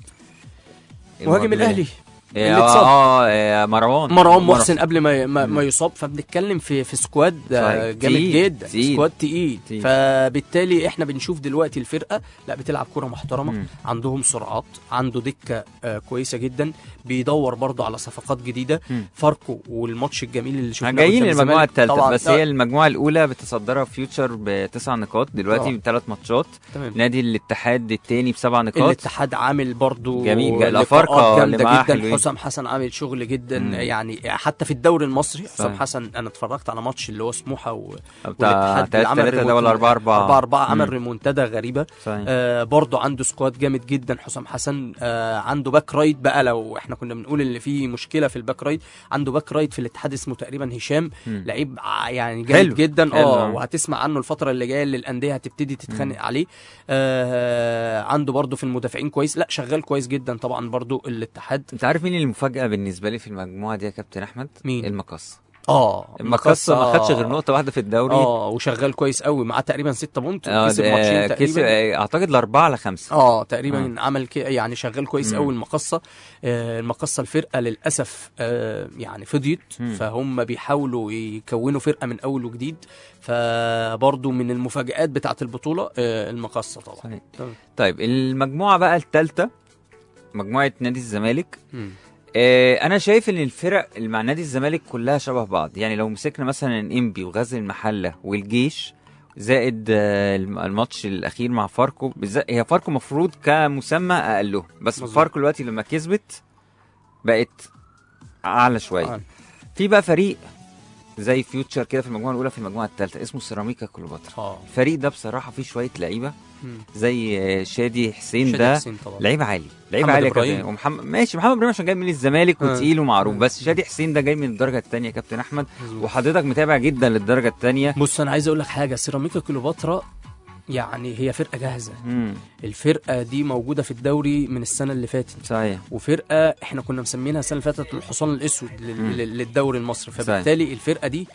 مهاجم الاهلي آه، اللي اتصاب. اه آه، مروان مروان محسن قبل ما ما, مم. ما يصاب فبنتكلم في في سكواد آه، صحيح. جامد تقيل، جدا تقيل. سكواد تقيل تقيل. فبالتالي احنا بنشوف دلوقتي الفرقه لا بتلعب كره محترمه مم. عندهم سرعات عنده دكه آه، كويسه جدا بيدور برضه على صفقات جديده مم. فاركو والماتش الجميل اللي شفناه جايين قدام للمجموعه الزمالك الثالثه طبعاً، بس آه، هي المجموعه الاولى بتصدرها فيوتشر بتسع نقاط دلوقتي آه. بثلاث ماتشات تمام نادي الاتحاد الثاني بسبع نقاط الاتحاد عامل برضو جميل، لقاءات الأفارقة اللي جامده معاه جدا حلوين. حسام حسن عامل شغل جدا مم. يعني حتى في الدوري المصري حسام صحيح. حسن انا اتفرجت على ماتش اللي هو سموحه و... بتاع والاتحاد 3 عمل 3 ده ريمونت- ولا 4 4 4 4 عمل مم. ريمونتادا غريبه صحيح. آه برضه عنده سكواد جامد جدا حسام حسن آه عنده باك رايت بقى لو احنا كنا بنقول ان في مشكله في الباك رايت عنده باك رايت في الاتحاد اسمه تقريبا هشام مم. لعيب ع- يعني جامد حلو. جدا حلو، اه آه. وهتسمع عنه الفتره اللي جايه اللي الانديه هتبتدي تتخانق عليه آه عنده برضه في المدافعين كويس لا شغال كويس جدا طبعا برضه الاتحاد انت عارف مين المفاجاه بالنسبه لي في المجموعه دي يا كابتن احمد مين؟ المقص اه المقص ما خدش غير آه. نقطه واحده في الدوري اه وشغال كويس قوي معاه تقريبا 6 بونت آه، وكسب ده- ماتشين كسب تقريبا آه، اعتقد الاربعه على خمسه اه تقريبا عمل كده يعني شغال كويس مم. قوي المقصه آه المقصه الفرقه للاسف آه يعني فضيت مم. فهم بيحاولوا يكونوا فرقه من اول وجديد فبرضه من المفاجات بتاعه البطوله آه المقصه طبعا صحيح. تمام. طيب المجموعه بقى الثالثه مجموعه نادي الزمالك مم. آه، انا شايف ان الفرق اللي مع نادي الزمالك كلها شبه بعض يعني لو مسكنا مثلا انبي وغزل المحله والجيش زائد آه، الم- الماتش الاخير مع فاركو بالذات هي فاركو مفروض كمسمى اقله بس مظبوط. فاركو دلوقتي لما كسبت بقت اعلى شويه أعلى. في بقى فريق زي فيوتشر كده في المجموعه الاولى في المجموعه الثالثه اسمه سيراميكا كليوباترا اه الفريق ده بصراحه فيه شويه لعيبه مم. زي آه، شادي حسين شادي ده حسين طبعا لعيب عالي لعيب محمد عالي يا إبراهيم. كابتن ومحمد ماشي محمد ابراهيم عشان جاي من الزمالك آه. وتقيل ومعروف آه. بس شادي حسين ده جاي من الدرجه الثانيه يا كابتن احمد مظبوط. وحضرتك متابع جدا للدرجه الثانيه بص انا عايز اقول لك حاجه سيراميكا كليوباترا يعني هي فرقه جاهزه الفرقه دي موجوده في الدوري من السنه اللي فاتت صحيح وفرقه احنا كنا مسمينها السنه اللي فاتت الحصان الاسود لل- مم. لل- للدوري المصري صحيح. فبالتالي الفرقه دي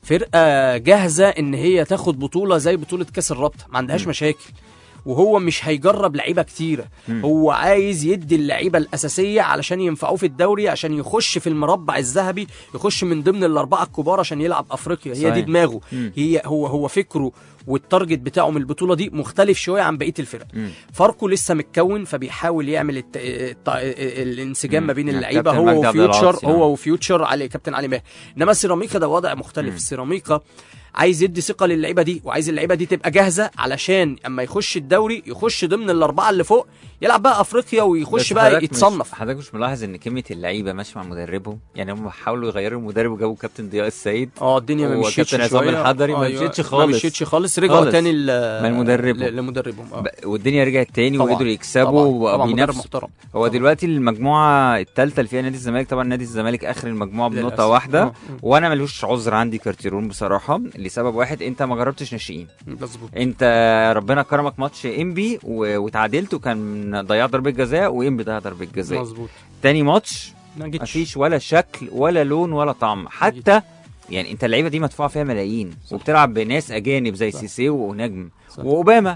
فرقه جاهزه ان هي تاخد بطوله زي بطوله كاس الرابطه ما عندهاش مم. مشاكل وهو مش هيجرب لعيبه كتيره مم. هو عايز يدي اللعيبه الاساسيه علشان ينفعوه في الدوري عشان يخش في المربع الذهبي يخش من ضمن الاربعه الكبار عشان يلعب افريقيا هي صحيح. دي دماغه مم. هي هو هو فكره والتارجت بتاعه من البطوله دي مختلف شويه عن بقيه الفرق مم. فاركو لسه متكون فبيحاول يعمل الت... الت... الانسجام مم. ما بين يعني اللعيبه كابتن هو مجدي عبد وفيوتشر العاطي، آه. هو وفيوتشر علي كابتن علي ماهر انما سيراميكا ده وضع مختلف مم. سيراميكا عايز يدي ثقه للعيبه دي وعايز اللعيبه دي تبقى جاهزه علشان اما يخش الدوري يخش ضمن الاربعه اللي فوق يلعب بقى افريقيا ويخش بس بقى حضرتك مش- يتصنف حضرتك مش ملاحظ ان كلمه اللعيبه ماشيه مع مدربهم يعني هم حاولوا يغيروا المدرب وجابوا كابتن ضياء السيد اه الدنيا ما هو مشيتش كابتن عصام شويه الحضري ما أيوة، مشيتش ما خالص. مشيتش خالص رجعوا خالص. تاني ل- من مدربهم. ل- لمدربهم اه ب- والدنيا رجعت تاني طبعاً. وقدروا يكسبوا طبعا طبعا مدرب وبينافسوا محترم هو طبعاً. دلوقتي المجموعه الثالثه اللي فيها نادي الزمالك طبعا نادي الزمالك اخر المجموعه للأسف. بنقطه واحده آه، وانا ملوش عذر عندي كارتيرون بصراحه لسبب واحد انت ما جربتش ناشئين مظبوط انت ربنا كرمك ماتش انبي و- وتعادلت وكان ضيع ضربه جزاء وانبي ضيع ضربه جزاء مظبوط تاني ماتش ما جيتش مفيش ولا شكل ولا لون ولا طعم حتى يعني انت اللعيبه دي مدفوع فيها ملايين صح. وبتلعب بناس اجانب زي صح. سيسي ونجم صح. واوباما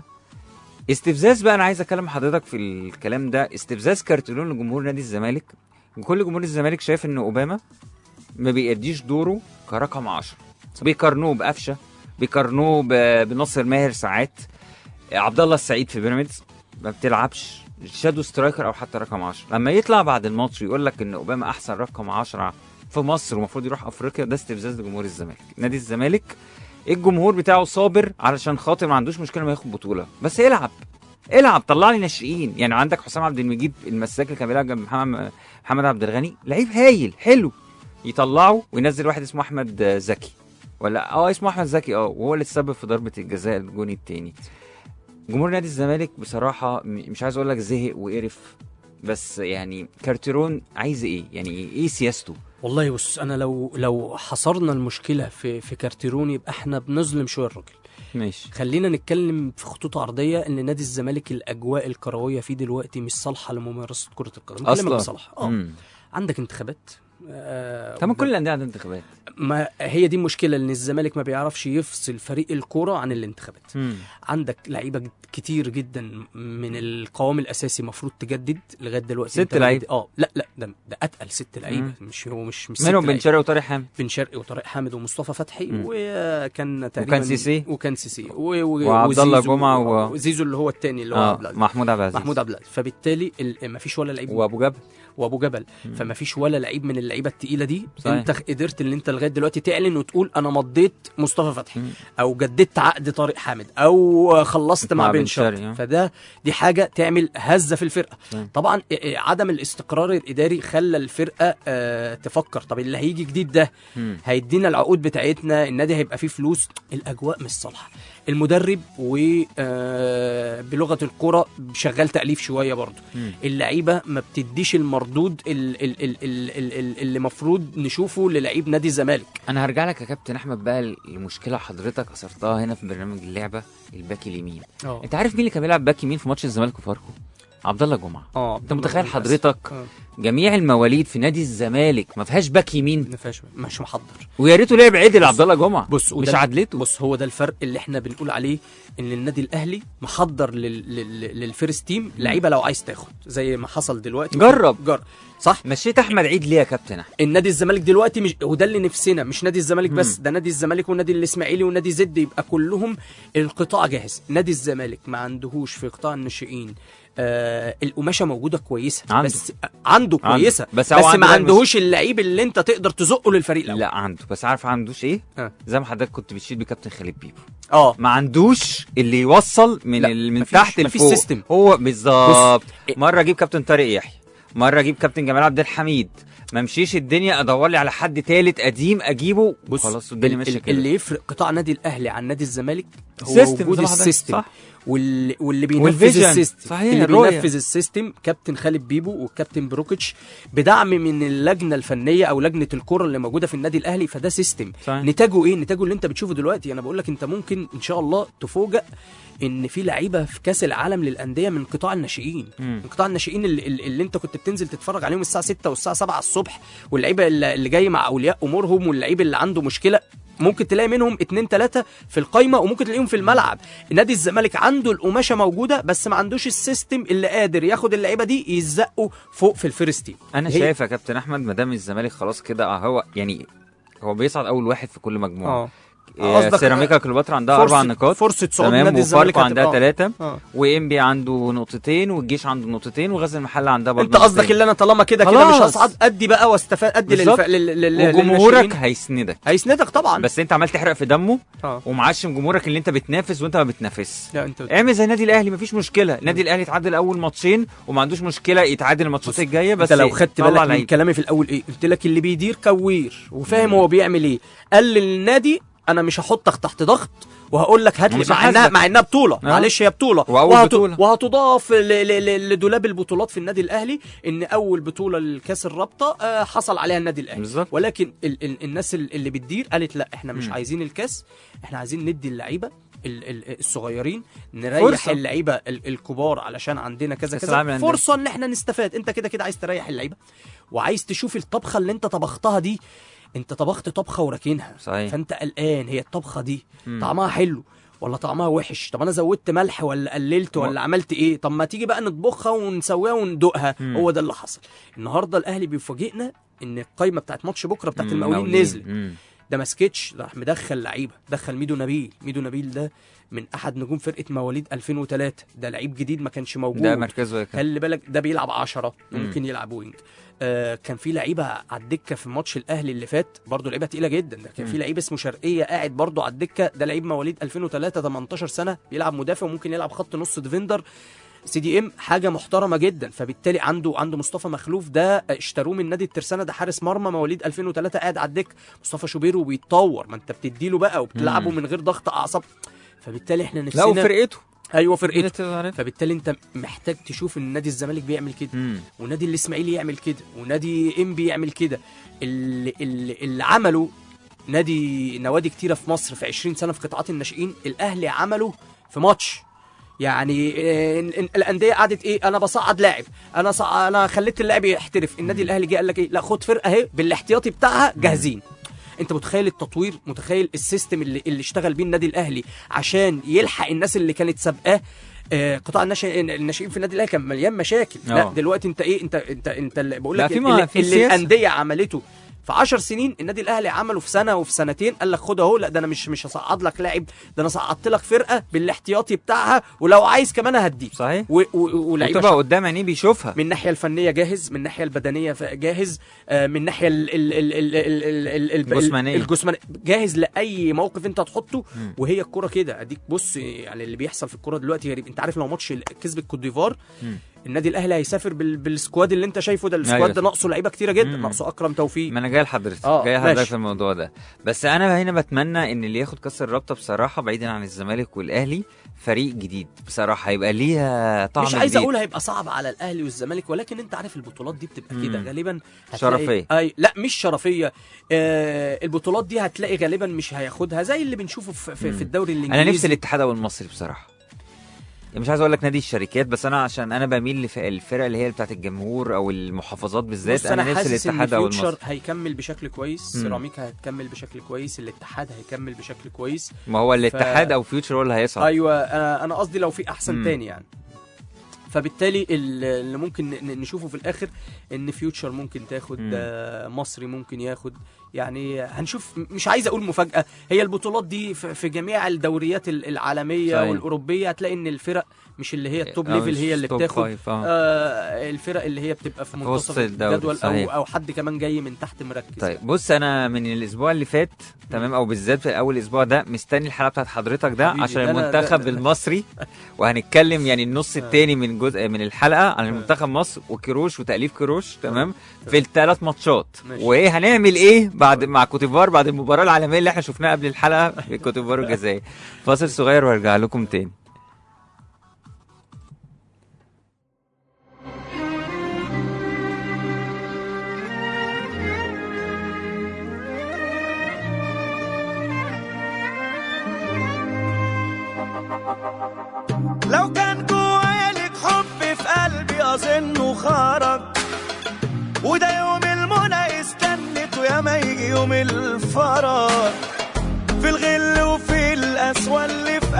استفزاز بقى انا عايز اكلم حضرتك في الكلام ده استفزاز كارتلون لجمهور نادي الزمالك وكل جمهور الزمالك شايف ان اوباما ما بيأديش دوره كرقم 10 بيقارنوه بقفشه بيقارنوه ب- بناصر ماهر ساعات عبد الله السعيد في بيراميدز ما بتلعبش شادو سترايكر او حتى رقم 10 لما يطلع بعد الماتش ويقول لك ان اوباما احسن رقم 10 في مصر ومفروض يروح افريقيا ده استفزاز لجمهور الزمالك نادي الزمالك الجمهور بتاعه صابر علشان خاطر ما عندوش مشكله ما ياخد بطوله بس العب العب طلع لي ناشئين يعني عندك حسام عبد المجيد المساك اللي كان بيلعب جنب محمد محمد عبد الغني لعيب هايل حلو يطلعه وينزل واحد اسمه احمد آه، زكي ولا اه اسمه احمد زكي اه وهو اللي تسبب في ضربه الجزاء الجون التاني جمهور نادي الزمالك بصراحه م- مش عايز اقول لك زهق وقرف بس يعني كارتيرون عايز ايه يعني ايه سياسته والله بص انا لو لو حصرنا المشكله في في كارتيرون يبقى احنا بنظلم شويه الراجل ماشي خلينا نتكلم في خطوط عرضيه ان نادي الزمالك الاجواء الكرويه فيه دلوقتي مش صالحه لممارسه كره القدم بكلمك اصلا بصراحه اه مم. عندك انتخابات آه طب ما كل الانديه عندها انتخابات ما هي دي المشكله ان الزمالك ما بيعرفش يفصل فريق الكوره عن الانتخابات مم. عندك لعيبه جد- كتير جدا من القوام الاساسي المفروض تجدد لغايه دلوقتي ست أنت ما لعيبة. جد- اه لا لا ده ده اتقل ست لعيبه مم. مش هو مش مش ست منهم بن لعيبة. شرقي وطارق حامد بن شرقي وطارق حامد ومصطفى فتحي مم. وكان تقريبا سيسي. وكان سيسي و... و... وعبد الله وزيزو- جمعة و- وزيزو اللي هو الثاني اللي هو اه عبد العزيز. محمود عبد العزيز محمود عبد العزيز فبالتالي ال... ما فيش ولا لعيب وابو جبل وابو جبل مم. فما فيش ولا لعيب من اللعيبه التقيله دي صحيح. انت قدرت ان انت لغايه دلوقتي تعلن وتقول انا مضيت مصطفى فتحي مم. او جددت عقد طارق حامد او خلصت مع, مع بن بن شرقي شرقي، آه. فده دي حاجه تعمل هزه في الفرقه صحيح. طبعا إ- إ- عدم الاستقرار الاداري خلى الفرقه آه تفكر طب اللي هيجي جديد ده مم. هيدينا العقود بتاعتنا النادي هيبقى فيه فلوس الاجواء مش صالحه المدرب وبلغه الكره شغال تاليف شويه برضه مم. اللعيبه ما بتديش المردود ال- ال- ال- ال- ال- ال- اللي مفروض نشوفه للعيب نادي الزمالك انا هرجع لك يا كابتن احمد بقى لمشكله حضرتك اثرتها هنا في برنامج اللعبه الباك اليمين اه انت عارف مين اللي كان بيلعب باك يمين في ماتش الزمالك وفاركو عبد الله جمعه اه انت متخيل للأسف. حضرتك آه. جميع المواليد في نادي الزمالك ما فيهاش باك يمين ما فيهاش مش محضر ويا ريته لعب عدل عبد الله جمعه بص مش وده- عدلته بص هو ده الفرق اللي احنا بنقول عليه ان النادي الاهلي محضر لل... لل... للفيرست تيم لعيبه لو عايز تاخد زي ما حصل دلوقتي جرب. جرب صح مشيت احمد عيد ليه يا كابتن احمد النادي الزمالك دلوقتي مش وده اللي نفسنا مش نادي الزمالك بس ده نادي الزمالك والنادي الاسماعيلي والنادي زد يبقى كلهم القطاع جاهز نادي الزمالك ما عندهوش في قطاع الناشئين آه القماشه موجوده كويسه عنده. بس آه، عنده عنده. كويسه بس بس, هو بس عنده ما بقى عندهوش اللعيب اللي انت تقدر تزقه للفريق الاول لا عنده بس عارف عندوش ايه آه. زي ما حضرتك كنت بتشيد بكابتن خالد بيبو اه ما عندوش اللي يوصل من لا، ال... من مفيش- تحت مفيش لفوق سيستم. هو بالظبط بص، مره اجيب كابتن طارق يحيى مره اجيب كابتن جمال عبد الحميد ما مشيش الدنيا ادور لي على حد تالت قديم اجيبه بص خلاص الدنيا ال- ماشيه ال- كده اللي يفرق قطاع نادي الاهلي عن نادي الزمالك هو السيستم وجود زي ما حضرتك- السيستم صح. واللي, واللي بينفذ والفيجن. السيستم صحيح، اللي الرؤية. بينفذ السيستم كابتن خالد بيبو والكابتن بروكيتش بدعم من اللجنه الفنيه او لجنه الكره اللي موجوده في النادي الاهلي فده سيستم صحيح. نتاجه ايه نتاجه اللي انت بتشوفه دلوقتي انا بقول لك انت ممكن ان شاء الله تفوجئ ان في لعيبه في كاس العالم للانديه من قطاع الناشئين مم. من قطاع الناشئين اللي, اللي اللي انت كنت بتنزل تتفرج عليهم الساعه 6 والساعه 7 الصبح واللعيبه اللي اللي جاي مع اولياء امورهم واللعيب اللي عنده مشكله ممكن تلاقي منهم اتنين تلاتة في القايمة وممكن تلاقيهم في الملعب نادي الزمالك عنده القماشة موجودة بس ما عندوش السيستم اللي قادر ياخد اللعيبة دي يزقوا فوق في الفيرست تيم انا هي- شايف يا كابتن احمد ما دام الزمالك خلاص كده آه هو يعني هو بيصعد اول واحد في كل مجموعه اه آه، قصدك سيراميكا كليوباترا عندها فرصة- اربع نقاط فرصة صعود تمام نادي الزمالك وفاركو عندها هتبقى- ثلاثه اه وانبي عنده نقطتين والجيش عنده نقطتين وغزل المحله عندها برضه انت قصدك نقطتين. اللي انا طالما كده كده مش خلاص. هصعد ادي بقى واستفاد ادي بالظبط. للف... لل... لل... وجمهورك للناشئين. هيسندك هيسندك طبعا بس انت عمال تحرق في دمه اه ومعشم جمهورك اللي انت بتنافس وانت ما بتنافسش لا انت اعمل زي النادي الاهلي مفيش مشكله النادي الاهلي اتعادل اول ماتشين وما عندوش مشكله يتعادل الماتشات الجايه بس انت لو خدت طلع بالك من لعيب. كلامي في الاول ايه قلت لك اللي بيدير كوير وفاهم هو بيعمل ايه قال للنادي انا مش هحطك تحت ضغط وهقول لك هات لي ومش مع انها هحاسبك. مع انها بطوله اه. معلش هي بطوله وأول بطولة. وهتضاف ل- ل- ل- لدولاب البطولات في النادي الاهلي ان اول بطوله للكاس الرابطه آه، حصل عليها النادي الاهلي بالظبط. ولكن ال ال الناس ال- اللي بتدير قالت لا احنا مش مم. عايزين الكاس احنا عايزين ندي اللعيبه ال- ال- الصغيرين نريح فرصة. اللعيبه ال- الكبار علشان عندنا كذا كأس العالم كذا للأندية. فرصه ان احنا نستفاد انت كده كده عايز تريح اللعيبه وعايز تشوف الطبخه اللي انت طبختها دي انت طبخت طبخه وراكنها صحيح. فانت قلقان هي الطبخه دي مم. طعمها حلو ولا طعمها وحش طب انا زودت ملح ولا قللت ولا عملت ايه طب ما تيجي بقى نطبخها ونسويها وندوقها مم. هو ده اللي حصل النهارده الاهلي بيفاجئنا ان القايمه بتاعت ماتش بكره بتاعت مم، المقاولين مقاولين. نزلت مم. ده ما سكتش راح مدخل لعيبه دخل ميدو نبيل ميدو نبيل ده من احد نجوم فرقه مواليد 2003 ده لعيب جديد ما كانش موجود ده مركزه ايه كان خلي بالك ده بيلعب 10 مم. ممكن يلعب وينج آه كان في لعيبه على الدكه في ماتش الاهلي اللي فات برضه لعيبه تقيله جدا ده كان مم. في لعيب اسمه شرقيه قاعد برضه على الدكه ده لعيب مواليد 2003 18 سنه بيلعب مدافع وممكن يلعب خط نص ديفندر سي دي ام حاجه محترمه جدا فبالتالي عنده عنده مصطفى مخلوف ده اشتروه من نادي الترسانه ده حارس مرمى مواليد 2003 قاعد على الدكه مصطفى شوبير وبيتطور ما انت بتديله بقى وبتلعبه مم. من غير ضغط اعصاب فبالتالي احنا لا نفسنا وفرقته ايوه فرقته فرقته فبالتالي انت محتاج تشوف ان نادي الزمالك بيعمل كده مم. ونادي الاسماعيلي يعمل كده ونادي انبي يعمل كده اللي, اللي, اللي عمله نادي نوادي كتيره في مصر في 20 سنه في قطاعات الناشئين الاهلي عمله في ماتش يعني آه، ال- ال- الانديه قعدت ايه انا بصعد لاعب انا صع... انا خليت اللاعب يحترف النادي الاهلي جه قال لك ايه لا خد فرقه اهي بالاحتياطي بتاعها جاهزين انت متخيل التطوير متخيل السيستم اللي, اللي اشتغل بيه النادي الاهلي عشان يلحق الناس اللي كانت سابقاه آه، قطاع الناشئ- الناشئين في النادي الاهلي كان مليان مشاكل لا اه. دلوقتي انت ايه انت انت انت اللي بقول لا، لك في ما- اللي, في اللي سياسة. الانديه عملته في 10 سنين النادي الاهلي عمله في سنه وفي سنتين قال لك خد اهو لا ده انا مش مش هصعد لك لاعب ده انا صعدت لك فرقه بالاحتياطي بتاعها ولو عايز كمان هديك صحيح و- و- ولعيبه وتبقى قدام عينيه بيشوفها من الناحيه الفنيه جاهز من الناحيه البدنيه ف- جاهز آه، من الناحيه ال- ال- ال- ال- ال- ال- ال- ال- الجسمانية. الجسمانيه جاهز لاي موقف انت هتحطه مم. وهي الكره كده اديك بص يعني اللي بيحصل في الكره دلوقتي غريب انت عارف لو ماتش كسب الكوت ديفوار مم. النادي الاهلي هيسافر بال- بالسكواد اللي انت شايفه ده السكواد أيوة. ده ناقصه لعيبه كتيره جدا مم. ناقصه اكرم توفيق ما انا جاي لحضرتك اه، جاي لحضرتك ماشي. في الموضوع ده بس انا هنا بتمنى ان اللي ياخد كاس الرابطه بصراحه بعيدا عن الزمالك والاهلي فريق جديد بصراحه هيبقى ليها طعم مش عايز جديد. اقول هيبقى صعب على الاهلي والزمالك ولكن انت عارف البطولات دي بتبقى كده مم. غالبا هتلاقي- شرفية. أي لا مش شرفيه آه البطولات دي هتلاقي غالبا مش هياخدها زي اللي بنشوفه في, في, مم. في الدوري الانجليزي انا نفسي الاتحاد او المصري بصراحه يعني مش عايز اقول لك نادي الشركات بس انا عشان انا بميل للفرق اللي هي بتاعت الجمهور او المحافظات بالذات بص انا, انا نفسي حاسس ان الاتحاد او فيوتشر المصري هيكمل بشكل كويس مم. سيراميكا هتكمل بشكل كويس الاتحاد هيكمل بشكل كويس ما هو الاتحاد او فيوتشر هو اللي هيصعد ايوه انا انا قصدي لو في احسن مم. تاني يعني فبالتالي ال- اللي ممكن ن- نشوفه في الاخر ان فيوتشر ممكن تاخد مم. آه، مصري ممكن ياخد يعني هنشوف مش عايز اقول مفاجاه هي البطولات دي في في جميع الدوريات ال- العالميه صحيح. والاوروبيه هتلاقي ان الفرق مش اللي هي التوب آه، ليفل مش هي اللي توب بتاخد فايف، آه. آه الفرق اللي هي بتبقى في في منتصف وسط الدوري، الجدول او صحيح. او حد كمان جاي من تحت مركز طيب بص انا من الاسبوع اللي فات تمام او بالذات في اول اسبوع ده مستني الحلقه بتاعت حضرتك ده حبيبي، عشان ده أنا- المنتخب ده- ده- المصري وهنتكلم يعني النص التاني من جزء من الحلقه عن المنتخب مصر وكيروش وتاليف كيروش تمام في الثلاث ماتشات ماشي. وايه هنعمل ايه بعد مع كوتيفوار بعد المباراه العالميه اللي احنا شفناها قبل الحلقه في كوتيفوار والجزائر فاصل صغير وارجع لكم تاني لو كان جوايا لك حب في قلبي اظنه خرج وده يوم المنى استنت ويا ما يجي يوم الفرج في الغل وفي القسوة اللي في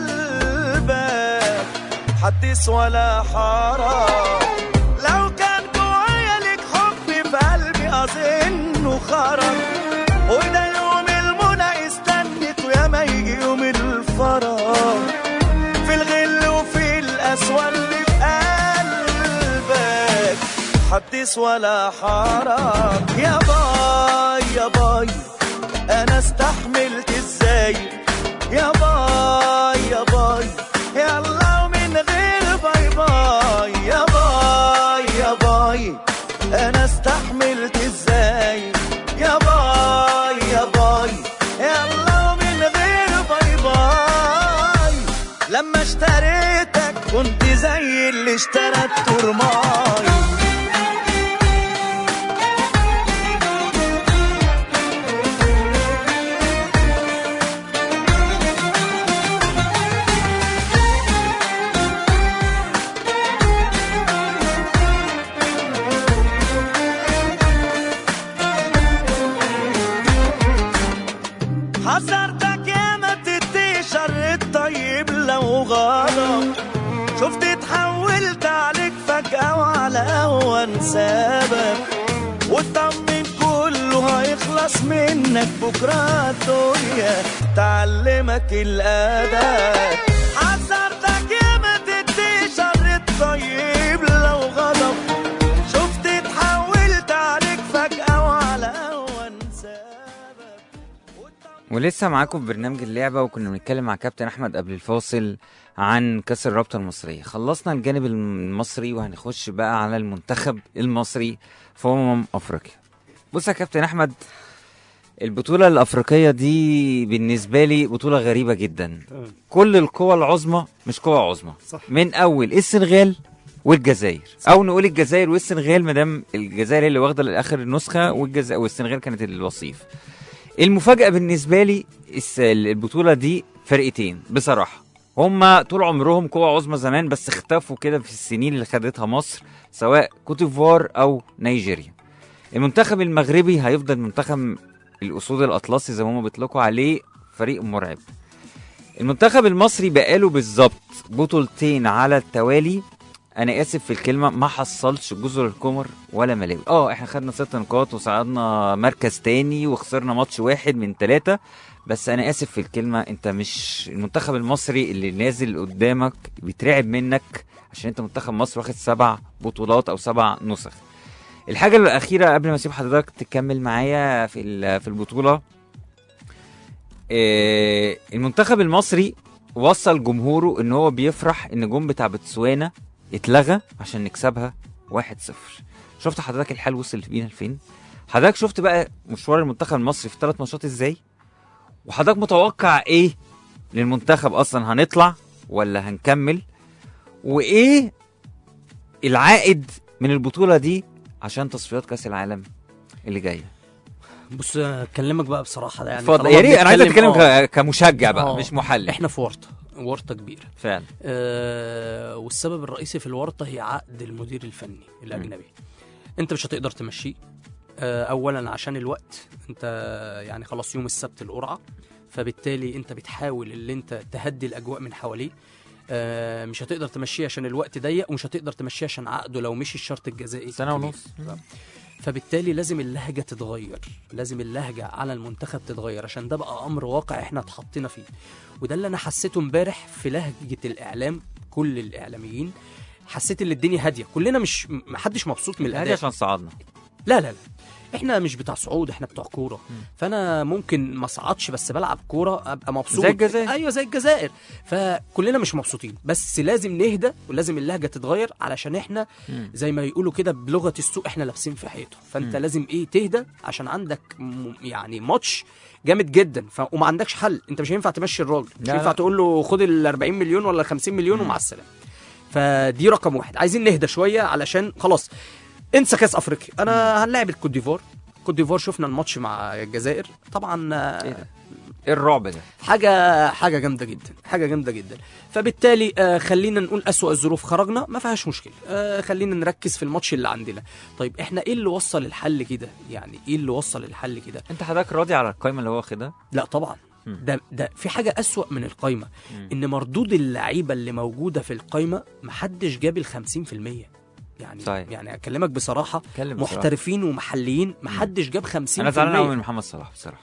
قلبك حدث ولا حرج لو كان جوايا لك حب في قلبي اظنه خرج وده يوم المنى استنت ويا ما يجي يوم الفرج في الغل وفي القسوة اللي في قلبك حدث ولا حرج يا باي يا باي انا استحملت ازاي يا باي يا باي يلا ومن غير باي باي يا باي يا باي انا استحملت ازاي يا باي يا باي يلا ومن غير باي باي لما اشتريتك كنت زي اللي اشترى الترماي حذرتك يا ما تدي شر الطيب لو غضب شفت اتحولت عليك فجأة وعلى أهون سبب واطمن كله هيخلص منك بكرة الدنيا تعلمك الأدب حذرتك يا ما تدي شر الطيب لو غضب شفت اتحولت عليك فجأة وعلى أهون سبب ولسه معاكم في برنامج اللعبة وكنا بنتكلم مع كابتن أحمد قبل الفاصل عن كأس الرابطة المصرية خلصنا الجانب المصري وهنخش بقى على المنتخب المصري في أمم أفريقيا بص يا كابتن أحمد البطولة الأفريقية دي بالنسبة لي بطولة غريبة جدا كل القوى العظمى مش قوى عظمى صح. من أول السنغال والجزائر او نقول الجزائر والسنغال ما دام الجزائر هي اللي واخده لاخر النسخه والجزائر والسنغال كانت الوصيف المفاجاه بالنسبه لي الس- البطوله دي فرقتين بصراحه هما طول عمرهم قوة عظمى زمان بس اختفوا كده في السنين اللي خدتها مصر سواء كوت ديفوار او نيجيريا المنتخب المغربي هيفضل منتخب الاسود الاطلسي زي ما هم بيطلقوا عليه فريق مرعب المنتخب المصري بقاله بالظبط بطولتين على التوالي انا اسف في الكلمه ما حصلش جزر القمر ولا ملاوي اه احنا خدنا ست نقاط وصعدنا مركز تاني وخسرنا ماتش واحد من ثلاثة بس انا اسف في الكلمه انت مش المنتخب المصري اللي نازل قدامك بيترعب منك عشان انت منتخب مصر واخد سبع بطولات او سبع نسخ الحاجه الاخيره قبل ما اسيب حضرتك تكمل معايا في ال- في البطوله آه، المنتخب المصري وصل جمهوره ان هو بيفرح ان الجون بتاع بتسوانا اتلغى عشان نكسبها 1-0 شفت حضرتك الحال وصل بينا لفين حضرتك شفت بقى مشوار المنتخب المصري في ثلاث ماتشات ازاي وحضرتك متوقع ايه للمنتخب اصلا هنطلع ولا هنكمل وايه العائد من البطوله دي عشان تصفيات كاس العالم اللي جايه بص اكلمك بقى بصراحه ده يعني اتفضل طالما يا ريت انا عايز بنتكلم- اتكلم آه، ك- كمشجع بقى آه. مش محلل احنا في ورطه ورطه كبيره فعلا آه والسبب الرئيسي في الورطه هي عقد المدير الفني الاجنبي انت مش هتقدر تمشيه آه اولا عشان الوقت انت يعني خلاص يوم السبت القرعه فبالتالي انت بتحاول اللي انت تهدي الاجواء من حواليه آه مش هتقدر تمشيه عشان الوقت ضيق ومش هتقدر تمشيه عشان عقده لو مشي الشرط الجزائي سنه كبير. ونص فبالتالي لازم اللهجه تتغير لازم اللهجه على المنتخب تتغير عشان ده بقى امر واقع احنا اتحطينا فيه وده اللي انا حسيته امبارح في لهجه الاعلام كل الاعلاميين حسيت ان الدنيا هاديه كلنا مش محدش مبسوط من هذه الاداء عشان صعدنا لا لا لا احنا مش بتاع صعود احنا بتوع كوره فانا ممكن ما اصعدش بس بلعب كوره ابقى مبسوط زي الجزائر. ايوه زي الجزائر فكلنا مش مبسوطين بس لازم نهدى ولازم اللهجه تتغير علشان احنا مم. زي ما يقولوا كده بلغه السوق احنا لابسين في حيطه فانت مم. لازم ايه تهدى عشان عندك م- يعني ماتش جامد جدا ف... وما عندكش حل انت مش هينفع تمشي الراجل مش لا، هينفع لا. تقول له خد ال 40 مليون ولا ال 50 مليون ومع السلامه فدي رقم واحد عايزين نهدى شويه علشان خلاص انسى كاس افريقيا انا هنلاعب الكوت ديفوار كوت ديفوار شفنا الماتش مع الجزائر طبعا آه، ايه ده؟ ايه الرعب ده؟ حاجه حاجه جامده جدا حاجه جامده جدا فبالتالي آه خلينا نقول اسوأ الظروف خرجنا ما فيهاش مشكله آه خلينا نركز في الماتش اللي عندنا طيب احنا ايه اللي وصل الحل كده يعني ايه اللي وصل الحل كده انت حضرتك راضي على القائمه اللي هو واخدها؟ لا طبعا مم. ده ده في حاجه اسوأ من القايمه مم. ان مردود اللعيبه اللي موجوده في القايمه محدش جاب ال 50% يعني صحيح. يعني اكلمك بصراحه اتكلم بصراحة. محترفين ومحليين محدش جاب 50% انا زعلان قوي من محمد صلاح بصراحه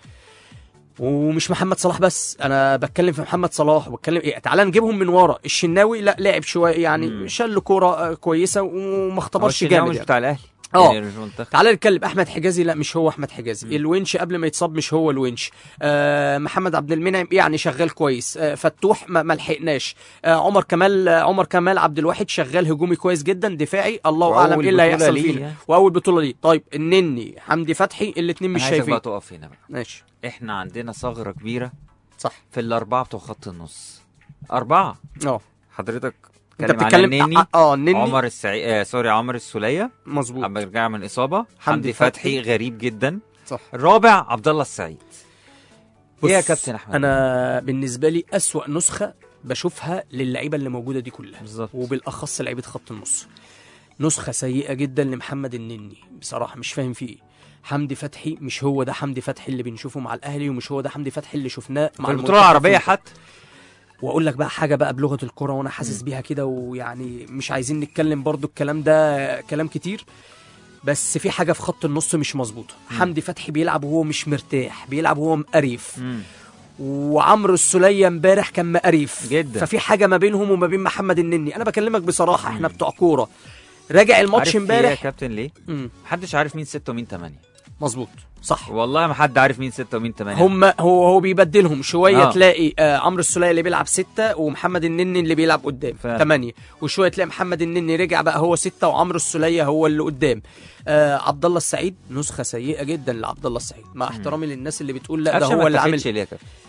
ومش محمد صلاح بس انا بتكلم في محمد صلاح وبتكلم ايه تعال نجيبهم من ورا الشناوي لا لعب شويه يعني مم. شال كوره آه، كويسه وما هو اختبرش الشناوي جامد مش يعني. بتاع الاهلي اه. يعني مش منتخب. تعال نتكلم احمد حجازي لا مش هو احمد حجازي الونش قبل ما يتصاب مش هو الونش آه محمد عبد المنعم يعني شغال كويس آه فتوح ما ما لحقناش آه عمر كمال آه عمر كمال عبد الواحد شغال هجومي كويس جدا دفاعي الله وأول اعلم ايه اللي بطولة هيحصل ليه فينا يعني. واول بطوله دي طيب النني حمدي فتحي الاثنين مش انا عايزك شايفين بقى تقف هنا بقى ماشي احنا عندنا ثغره كبيره صح في الاربعه بتوع خط النص اربعه اه حضرتك انت بتتكلم على بتتكلم النني اه آه، النني عمر السعي... آه سوري عمر السوليه مظبوط عم بيرجع من اصابه حمدي حمدي فتحي غريب جدا صح الرابع عبد الله السعيد بص، ايه يا كابتن احمد انا بالنسبه لي اسوا نسخه بشوفها للعيبه اللي موجوده دي كلها بالظبط وبالاخص لعيبه خط النص نسخه سيئه جدا لمحمد النني بصراحه مش فاهم فيه ايه حمدي فتحي مش هو ده حمدي فتحي اللي بنشوفه مع الاهلي ومش هو ده حمدي فتحي اللي شفناه مع في البطوله المنتخب العربيه في- حتى واقول لك بقى حاجه بقى بلغه الكره وانا حاسس بيها كده ويعني مش عايزين نتكلم برضو الكلام ده كلام كتير بس في حاجه في خط النص مش مظبوطه حمدي فتحي بيلعب وهو مش مرتاح بيلعب وهو مقريف مم. وعمرو السوليه امبارح كان مقريف جدا. ففي حاجه ما بينهم وما بين محمد النني انا بكلمك بصراحه احنا بتوع كوره راجع الماتش عارف ليه يا امبارح كابتن ليه مم، محدش عارف مين ستة ومين تمانية مظبوط صح والله ما حد عارف مين ستة ومين تمانية هم هو هو بيبدلهم شويه آه. تلاقي آه عمرو السوليه اللي بيلعب ستة ومحمد النني اللي بيلعب قدام فعلا. ثمانية وشويه تلاقي محمد النني رجع بقى هو ستة وعمرو السوليه هو اللي قدام آه عبد الله السعيد نسخه سيئه جدا لعبد الله السعيد مع احترامي للناس اللي بتقول لا ده قفشة هو ما اللي عامل اتاخدش ليه يا كابتن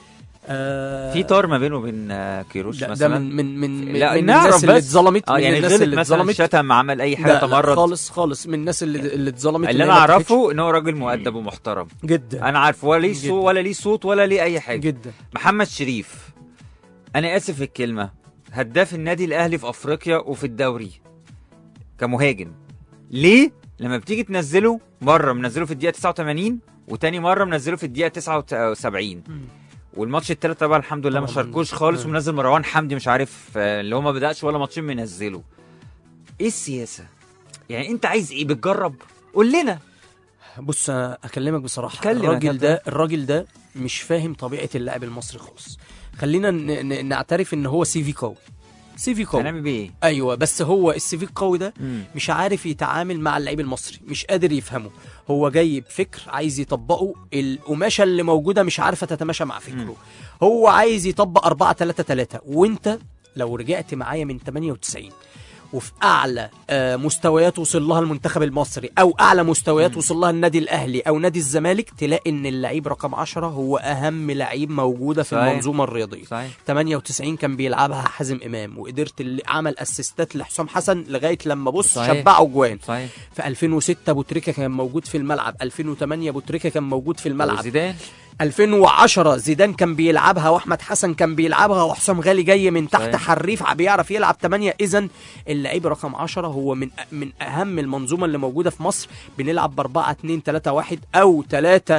آه في طار ما بينه وبين آه، كيروش ده, ده مثلا من من من, من, لا من نعرف الناس اللي بس. اتظلمت اه من يعني الناس غلط اللي مثلا اتظلمت شتم عمل اي حاجه لا، لا، تمرد خالص خالص من الناس اللي اللي اتظلمت اللي هي انا ما اتفتحتش. اعرفه ان هو راجل مؤدب ومحترم جدا انا عارف ولا ليه جدا. صوت ولا ليه صوت ولا ليه اي حاجه جدا محمد شريف انا اسف في الكلمه هداف النادي الاهلي في افريقيا وفي الدوري كمهاجم ليه لما بتيجي تنزله مره منزله في الدقيقه 89 وتاني مره منزله في الدقيقه 79 والماتش التالت طبعا الحمد لله ما طبعاً. شاركوش خالص مم. ومنزل مروان حمدي مش عارف آه، اللي هو ما بداش ولا ماتشين منزله ايه السياسه يعني انت عايز ايه بتجرب قول لنا بص انا اكلمك بصراحه اتكلم يا الراجل كابتن. ده الراجل ده مش فاهم طبيعه اللاعب المصري خالص خلينا ن- ن- نعترف ان هو سي في قوي سي في قوي هنعمل بيه ايه ايوه بس هو السي في القوي ده مم. مش عارف يتعامل مع اللعيب المصري مش قادر يفهمه هو جاي بفكر عايز يطبقه القماشه اللي موجوده مش عارفه تتماشى مع فكره هو عايز يطبق 4 3 3 وانت لو رجعت معايا من 98 وفي اعلى آه، مستويات وصل لها المنتخب المصري او اعلى مستويات وصل لها النادي الاهلي او نادي الزمالك تلاقي ان اللعيب رقم 10 هو اهم لعيب موجوده في صحيح. المنظومه الرياضيه صحيح 98 كان بيلعبها حازم امام وقدرت اللي عمل اسيستات لحسام حسن لغايه لما بص صحيح. شبعه جوان صحيح في 2006 ابو تريكه كان موجود في الملعب 2008 ابو تريكه كان موجود في الملعب زيدان 2010 زيدان كان بيلعبها واحمد حسن كان بيلعبها وحسام غالي جاي من تحت صحيح. حريف بيعرف يلعب 8 اذا اللعيب رقم 10 هو من من اهم المنظومه اللي موجوده في مصر بنلعب ب 4 2 3 1 او 3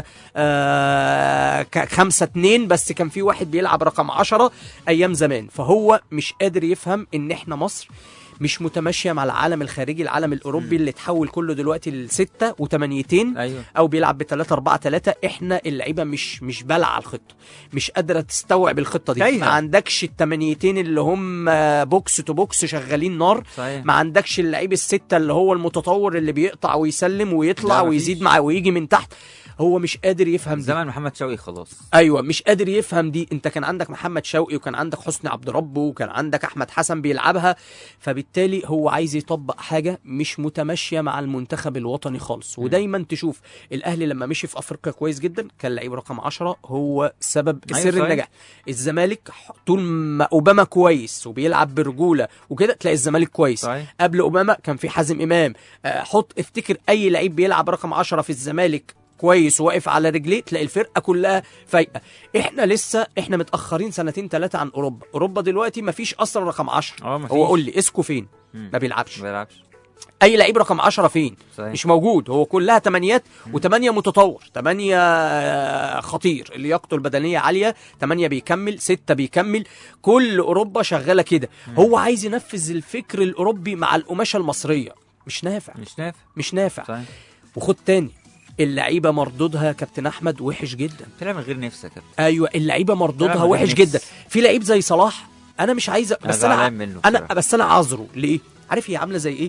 آه 5 2 بس كان في واحد بيلعب رقم 10 ايام زمان فهو مش قادر يفهم ان احنا مصر مش متماشيه مع العالم الخارجي العالم الاوروبي اللي اتحول كله دلوقتي لستة وثمانيتين ايوه او بيلعب ب 3 4 3 احنا اللعيبه مش مش بالعه الخطه مش قادره تستوعب الخطه دي تايهة. ما عندكش الثمانيتين اللي هم بوكس تو بوكس شغالين نار صحيح ما عندكش اللعيب الستة اللي هو المتطور اللي بيقطع ويسلم ويطلع لا، ويزيد مفيش. معاه ويجي من تحت هو مش قادر يفهم دي زمن محمد شوقي خلاص ايوه مش قادر يفهم دي انت كان عندك محمد شوقي وكان عندك حسني عبد ربه وكان عندك احمد حسن بيلعبها فبالتالي هو عايز يطبق حاجه مش متماشيه مع المنتخب الوطني خالص ودايما تشوف الاهلي لما مشي في افريقيا كويس جدا كان لعيب رقم 10 هو سبب أيوة سر صحيح. النجاح الزمالك طول ما اوباما كويس وبيلعب برجوله وكده تلاقي الزمالك كويس صحيح قبل اوباما كان في حازم امام آه، حط افتكر اي لعيب بيلعب رقم 10 في الزمالك كويس وواقف على رجليه تلاقي الفرقه كلها فايقه احنا لسه احنا متاخرين سنتين ثلاثه عن اوروبا اوروبا دلوقتي ما فيش اصلا رقم 10 اه مفيش هو قول لي اسكو فين مم. ما بيلعبش ما بيلعبش اي لعيب رقم 10 فين صحيح مش موجود هو كلها تمانيات وتمانية متطور تمانية آه، خطير لياقته البدنية عالية تمانية بيكمل ستة بيكمل كل أوروبا شغالة كده هو عايز ينفذ الفكر الأوروبي مع القماشة المصرية مش نافع مش نافع مش نافع صحيح وخد تاني اللعيبة مردودها كابتن أحمد وحش جدا كلام من غير نفسك يا كابتن أيوة اللعيبة مردودها كلام وحش غير جدا نفس. في لعيب زي صلاح أنا مش عايز انا بس أنا زعلان منه انا بصراحة. بس انا عذره ليه عارف هي عامله زي ايه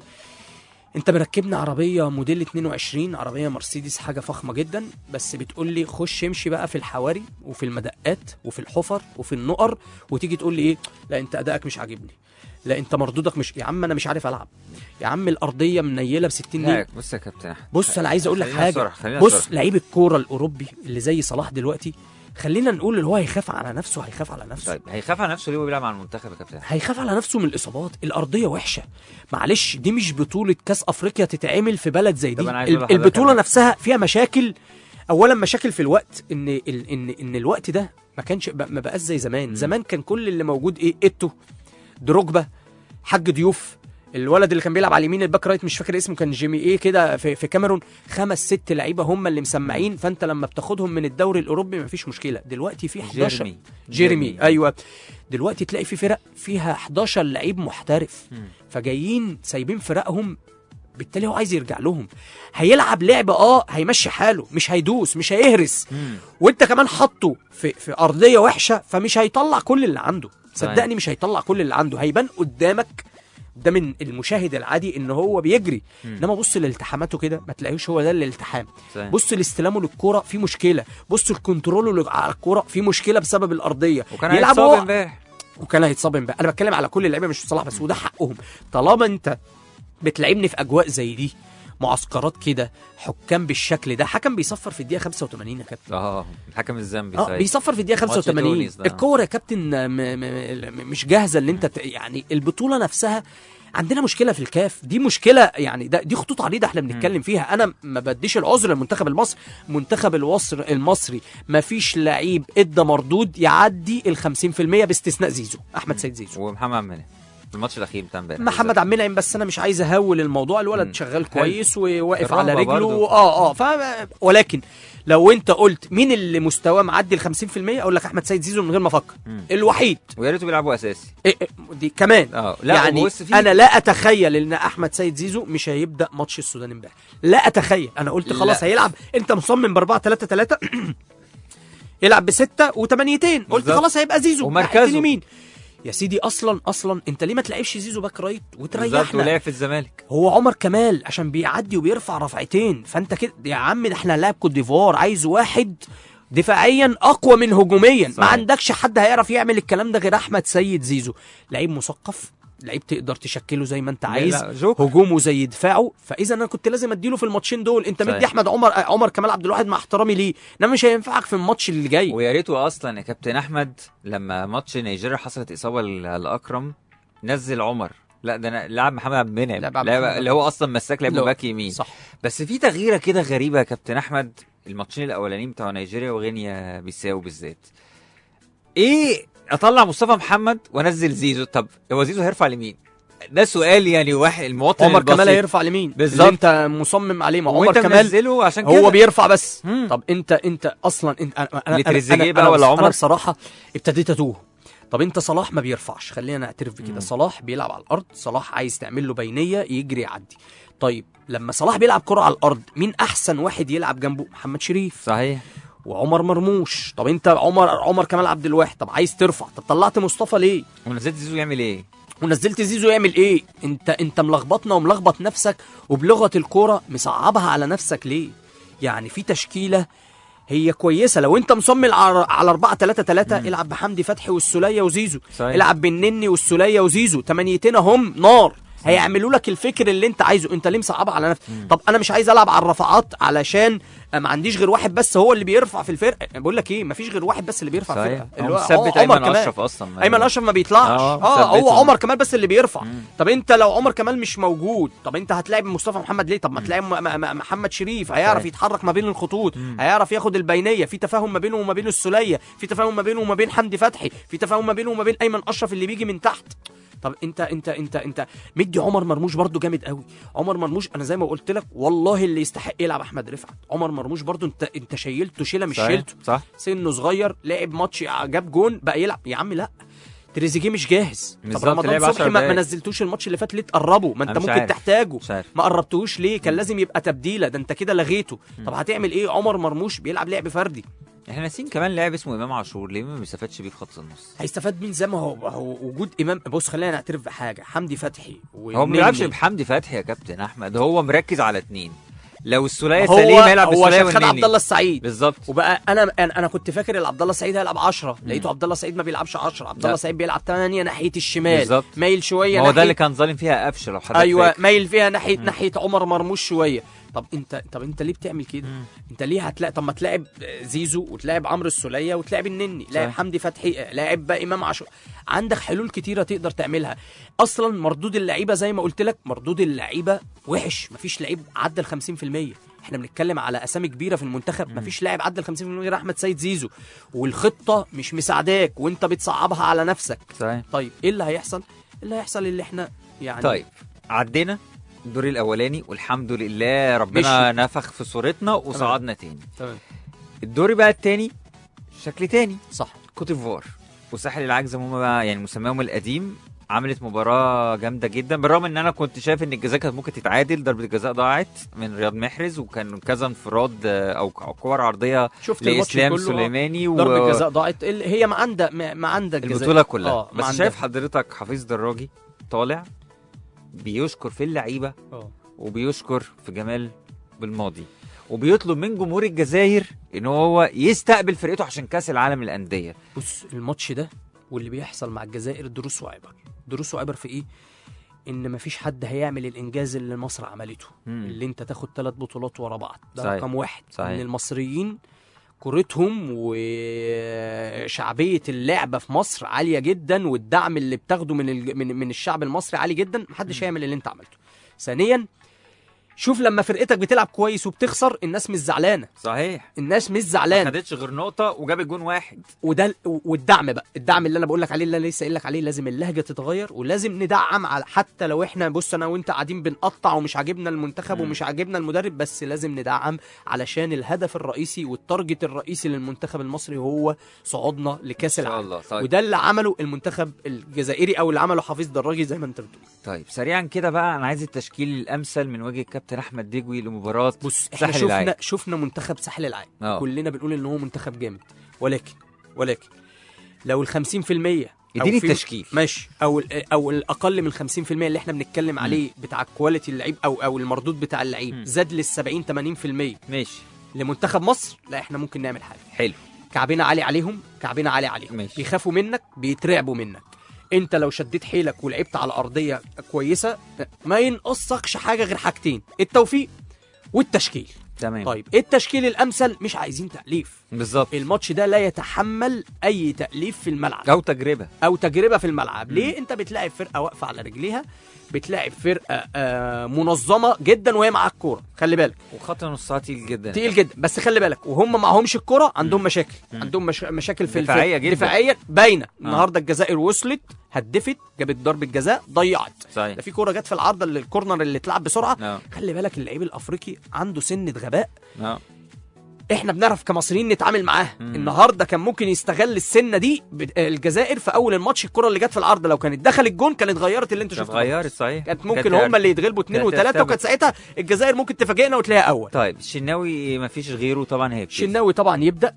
انت مركبنا عربيه موديل 22 عربيه مرسيدس حاجه فخمه جدا بس بتقول لي خش امشي بقى في الحواري وفي المدقات وفي الحفر وفي النقر وتيجي تقول لي ايه لا انت ادائك مش عاجبني لا انت مردودك مش يا عم انا مش عارف العب يا عم الارضيه منيله ب 60 لا نيل بص يا كابتن أحمد. بص انا عايز اقول لك خلينا حاجه صراحة، خلينا بص صراحة. لعيب الكوره الاوروبي اللي زي صلاح دلوقتي خلينا نقول اللي هو هيخاف على نفسه هيخاف على نفسه طيب هيخاف على نفسه ليه وهو بيلعب مع المنتخب يا كابتن هيخاف على نفسه من الاصابات الارضيه وحشه معلش دي مش بطوله كاس افريقيا تتعمل في بلد زي طب دي أنا عايز أقول ال- لحضرتك البطوله على- نفسها فيها مشاكل اولا مشاكل في الوقت ان ال- ان ان الوقت ده ما كانش ب- ما بقاش زي زمان زمان كان كل اللي موجود ايه ايتو دروجبا حاج ضيوف الولد اللي كان بيلعب على اليمين الباك رايت مش فاكر اسمه كان جيمي ايه كده في, في كاميرون خمس ست لعيبه هم اللي مسمعين فانت لما بتاخدهم من الدوري الاوروبي مفيش مشكله دلوقتي في 11 جيرمي جيرمي ايوه دلوقتي تلاقي في فرق فيها 11 لعيب محترف مم. فجايين سايبين فرقهم بالتالي هو عايز يرجع لهم هيلعب لعب اه هيمشي حاله مش هيدوس مش هيهرس مم. وانت كمان حاطه في في ارضيه وحشه فمش هيطلع كل اللي عنده صحيح. صدقني مش هيطلع كل اللي عنده هيبان قدامك ده من المشاهد العادي ان هو بيجري مم. انما بص لالتحاماته كده ما تلاقيهوش هو ده الالتحام صحيح. بص لاستلامه للكوره في مشكله بص الكنترول على الكوره في مشكله بسبب الارضيه وكان يلعب هيتصاب هو امبارح وكان هيتصاب امبارح انا بتكلم على كل اللعيبه مش صلاح بس وده حقهم طالما انت بتلعبني في اجواء زي دي معسكرات كده حكام بالشكل ده حكم بيصفر في الدقيقه 85 يا كابتن اه الحكم الزامبي اه صحيح. بيصفر في الدقيقه ماتش 85 تونس ده. الكور يا كابتن م م م مش جاهزه ان انت ت- يعني البطوله نفسها عندنا مشكله في الكاف دي مشكله يعني ده دي خطوط عريضه احنا بنتكلم فيها انا ما بديش العذر للمنتخب المصري المنتخب الوصر المصري ما فيش لعيب ادى مردود يعدي ال 50% باستثناء زيزو احمد سيد زيزو ومحمد عبد المنعم الماتش الاخير بتاع امبارح محمد عبد المنعم بس انا مش عايز اهول الموضوع الولد مم. شغال حلو. كويس وواقف الرغبة على رجله برضو. اه اه ف ولكن لو انت قلت مين اللي مستواه معدي ال 50% اقول لك احمد سيد زيزو من غير ما افكر مم. الوحيد ويا ريته بيلعبوا اساسي إيه إيه دي كمان اه لا يعني بص في انا لا اتخيل ان احمد سيد زيزو مش هيبدا ماتش السودان امبارح لا اتخيل انا قلت خلاص لا. هيلعب انت مصمم ب 4 3 3 يلعب بستة وثمانيتين قلت بالظبط. خلاص هيبقى زيزو ومركزه. ناحية اليمين يا سيدي اصلا اصلا انت ليه ما تلعبش زيزو باك رايت بالظبط وتريحنا ولعب في الزمالك هو عمر كمال عشان بيعدي وبيرفع رفعتين فانت كده يا عم ده احنا لاعب كوت ديفوار عايز واحد دفاعيا اقوى من هجوميا ما صحيح. عندكش حد هيعرف يعمل الكلام ده غير احمد سيد زيزو لعيب مثقف لعيب تقدر تشكله زي ما انت عايز لا، جوكر. هجومه زي دفاعه فاذا انا كنت لازم اديله في الماتشين دول انت صحيح. مدي احمد عمر عمر كمال عبد الواحد مع احترامي ليه انما مش هينفعك في الماتش اللي جاي ويا ريته اصلا يا كابتن احمد لما ماتش نيجيريا حصلت اصابه ل- لاكرم نزل عمر لا ده انا لعب محمد عبد المنعم لعب عبد لعب- المنعم. اللي هو اصلا مساك لعب لا. باك يمين صح بس في تغييره كده غريبه يا كابتن احمد الماتشين الاولانيين بتوع نيجيريا وغينيا بيساو بالذات ايه اطلع مصطفى محمد وانزل زيزو طب هو زيزو هيرفع لمين ده سؤال يعني واحد المواطن عمر كمال البسيط. هيرفع لمين بالظبط. اللي انت مصمم عليه ما عمر وانت كمال منزله عشان كده هو بيرفع بس مم. طب انت انت اصلا انت انا انا لتريزيجيه انا, بقى أنا, ولا بص- عمر؟ انا بصراحه ابتديت اتوه طب انت صلاح ما بيرفعش خلينا نعترف بكده صلاح بيلعب على الارض صلاح عايز تعمل له بينيه يجري يعدي طيب لما صلاح بيلعب كرة على الارض مين احسن واحد يلعب جنبه محمد شريف صحيح وعمر مرموش طب انت عمر عمر كمال عبد الواحد طب عايز ترفع طب طلعت مصطفى ليه ونزلت زيزو يعمل ايه ونزلت زيزو يعمل ايه انت انت ملخبطنا وملخبط نفسك وبلغه الكوره مصعبها على نفسك ليه يعني في تشكيله هي كويسه لو انت مصمم على على 4 3 3 العب بحمدي فتحي والسوليه وزيزو صحيح. العب بالنني والسوليه وزيزو تمانيتين اهم نار هيعملوا لك الفكر اللي انت عايزه انت ليه مصعبها على نفسك طب انا مش عايز العب على الرفعات علشان ما عنديش غير واحد بس هو اللي بيرفع في الفرقه بقول لك ايه مفيش غير واحد بس اللي بيرفع في صحيح الفرقه هو مثبت عمر ايمن كمال. اشرف اصلا ايمن اشرف ما بيطلعش اه، اه هو مثبته. عمر كمال بس اللي بيرفع مم. طب انت لو عمر كمال مش موجود طب انت هتلاعب مصطفى محمد ليه طب ما تلاعب م- م- م- محمد شريف هيعرف صحيح. يتحرك ما بين الخطوط هيعرف ياخد البينيه في تفاهم ما بينه وما بين السوليه في تفاهم ما بينه وما بين حمدي فتحي في تفاهم ما بينه وما بين ايمن اشرف اللي بيجي من تحت طب انت انت انت انت مدي عمر مرموش برضو جامد قوي عمر مرموش انا زي ما قلت لك والله اللي يستحق يلعب احمد رفعت عمر مرموش برضو انت انت شيلته شيله مش صحيح. شيلته صح سنه صغير لعب ماتش جاب جون بقى يلعب يا عم لا تريزيجيه مش جاهز طب بالظبط، رمضان لعب 10 صبحي ما, ما دقايق. نزلتوش الماتش اللي فات ليه تقربه ما انت أنا مش ممكن عارف. تحتاجه مش عارف ما قربتوش ليه كان لازم يبقى تبديله ده انت كده لغيته طب هتعمل ايه عمر مرموش بيلعب لعب فردي احنا ناسيين كمان لاعب اسمه امام عاشور ليه ما بيستفادش بيه في خط النص هيستفاد مين زي ما هو, هو وجود امام بص خلينا نعترف بحاجه حمدي فتحي هو ما بيلعبش بحمدي فتحي يا كابتن احمد هو مركز على اتنين لو السوليه هو سليم هيلعب هو بالسوليه عشان خد والنني عبد الله السعيد بالظبط وبقى انا انا أنا كنت فاكر ان عبد الله السعيد هيلعب 10 لقيته عبد الله السعيد ما بيلعبش 10 عبد لا. الله السعيد بيلعب 8 ناحيه الشمال بالظبط. مايل شويه ما هو ده ناحية اللي كان ظالم فيها قفشه لو حضرتك ايوه فاكر. مايل فيها ناحيه ناحيه عمر مرموش شويه طب انت طب انت ليه بتعمل كده انت ليه هتلاقي طب ما تلاعب زيزو وتلاعب عمرو السوليه وتلاعب النني لاعب صحيح. حمدي فتحي لاعب بقى امام عاشور عندك حلول كتيره تقدر تعملها اصلا مردود اللعيبه زي ما قلت لك مردود اللعيبه وحش مفيش لعيب عدى ال 50% احنا بنتكلم على اسامي كبيره في المنتخب مفيش لاعب عدى ال 50% غير احمد سيد زيزو والخطه مش مساعداك وانت بتصعبها على نفسك صحيح طيب ايه اللي هيحصل اللي هيحصل اللي احنا يعني طيب عدينا الدور الاولاني والحمد لله ربنا نفخ في صورتنا وصعدنا تاني تمام الدور بقى التاني شكل تاني صح كوت ديفوار وساحل العاج زي ما هم بقى يعني مسماهم القديم عملت مباراة جامدة جدا بالرغم ان انا كنت شايف ان الجزاء كانت ممكن تتعادل ضربة الجزاء ضاعت من رياض محرز وكان كذا انفراد آه، او أو كور عرضية شفت الماتش لاسلام كله سليماني و... ضربة جزاء ضاعت ال- هي ما عندها ما ما عندك جزاء البطولة كلها اه ما بس عندها. شايف حضرتك حفيظ دراجي طالع بيشكر في اللعيبة اه وبيشكر في جمال بالماضي وبيطلب من جمهور الجزائر ان هو يستقبل فرقته عشان كاس العالم للانديه بص الماتش ده واللي بيحصل مع الجزائر دروس وعبر دروس وعبر في ايه ان مفيش حد هيعمل الانجاز اللي مصر عملته مم. اللي انت تاخد ثلاث بطولات ورا بعض ده صحيح. رقم واحد صحيح. ان المصريين كورتهم وشعبيه اللعبه في مصر عاليه جدا والدعم اللي بتاخده من الج- من من الشعب المصري عالي جدا محدش هيعمل اللي انت عملته ثانيا شوف لما فرقتك بتلعب كويس وبتخسر الناس مش زعلانه صحيح الناس مش ما زعلانه خدتش غير نقطه وجابت جون واحد وده والدعم بقى الدعم اللي انا بقول لك عليه اللي انا لسه قايل لك عليه لازم اللهجه تتغير ولازم ندعم على حتى لو احنا بص انا وانت قاعدين بنقطع ومش عاجبنا المنتخب مم. ومش عاجبنا المدرب بس لازم ندعم علشان الهدف الرئيسي والتارجت الرئيسي للمنتخب المصري هو صعودنا لكاس ان شاء العالم الله طيب وده اللي عمله المنتخب الجزائري او اللي عمله حفيظ دراجي زي ما انت بتقول طيب سريعا كده بقى انا عايز التشكيل الامثل من وجه الكابتن احمد دجوي لمباراه بص احنا ساحل العاج. شفنا شفنا منتخب ساحل العاج اه كلنا بنقول ان هو منتخب جامد ولكن ولكن لو ال 50% أو اديني في- التشكيل ماشي او ال- او الاقل من 50% اللي احنا بنتكلم عليه بتاع كواليتي اللعيب او او المردود بتاع مم. اللعيب زاد لل 70 80% ماشي لمنتخب مصر لا احنا ممكن نعمل حاجه حلو كعبنا عالي عليهم كعبنا عالي عليهم ماشي. بيخافوا منك بيترعبوا منك انت لو شديت حيلك ولعبت على ارضيه كويسه ما ينقصكش حاجه غير حاجتين التوفيق والتشكيل تمام طيب ايه التشكيل الامثل مش عايزين تاليف بالظبط الماتش ده لا يتحمل اي تاليف في الملعب او تجربه او تجربه في الملعب ليه انت بتلاعب فرقه واقفه على رجليها بتلاعب فرقه آه منظمه جدا وهي معاك الكوره خلي بالك وخط نصها تقيل جدا تقيل جدا بس خلي بالك وهم معهمش الكوره عندهم مشاكل عندهم مش... مشاكل في دفاعية الف... جدا. دفاعيا باينه النهارده الجزائر وصلت هدفت جابت ضربه جزاء ضيعت صحيح ده في كوره جت في العارضه اللي الكورنر اللي اتلعب بسرعه اه خلي بالك اللعيب الافريقي عنده سنه غباء اه احنا بنعرف كمصريين نتعامل معاه مم. النهارده كان ممكن يستغل السنه دي ب- الجزائر في اول الماتش الكره اللي جت في العرض لو كانت دخلت جون كانت غيرت اللي انت كانت شفته غيرت صحيح كانت ممكن كانت- هم اللي يتغلبوا اثنين كانت وثلاثه ترتبط. وكانت ساعتها الجزائر ممكن تفاجئنا وتلاقيها اول طيب الشناوي ما فيش غيره طبعا هيبتدي الشناوي طبعا يبدا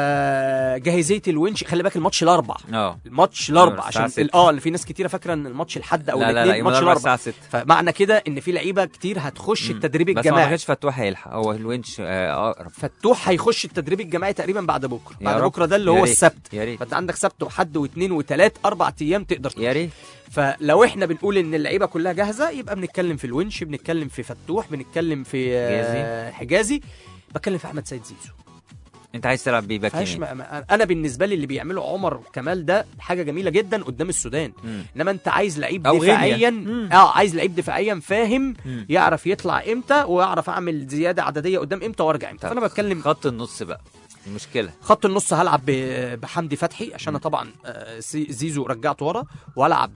آه جاهزيه الونش خلي بالك الماتش الاربع اه الماتش الاربع الساعة عشان ستة. ال- اه اللي في ناس كتيره فاكره ان الماتش الحد او لا لا لا الاثنين يوم ماتش الاربعاء الاربع الساعه 6 فمعنى كده ان في لعيبه كتير هتخش التدريب بس ما الجماعي اعتقدش فتوح هيلحق هو الونش آه، اقرب فتوح هيخش التدريب الجماعي تقريبا بعد بكره يا بعد رب. بكره ده اللي يا هو ريت. السبت يا ريت فانت عندك سبت وحد واثنين وثلاث اربع ايام تقدر يا ريت فلو احنا بنقول ان اللعيبه كلها جاهزه يبقى بنتكلم في الونش بنتكلم في فتوح بنتكلم في آه، حجازي بتكلم في احمد سيد زيزو انت عايز تلعب بيه باك فيهاش يمين ما- ما- انا بالنسبه لي اللي بيعمله عمر كمال ده حاجه جميله جدا قدام السودان مم. انما انت عايز لعيب أو غينيا. دفاعيا مم. اه عايز لعيب دفاعيا فاهم مم. يعرف يطلع امتى ويعرف اعمل زياده عدديه قدام امتى وارجع امتى طب. فانا بتكلم خط النص بقى المشكله خط النص هلعب ب- بحمدي فتحي عشان أنا طبعا آه، سي- زيزو رجعته ورا والعب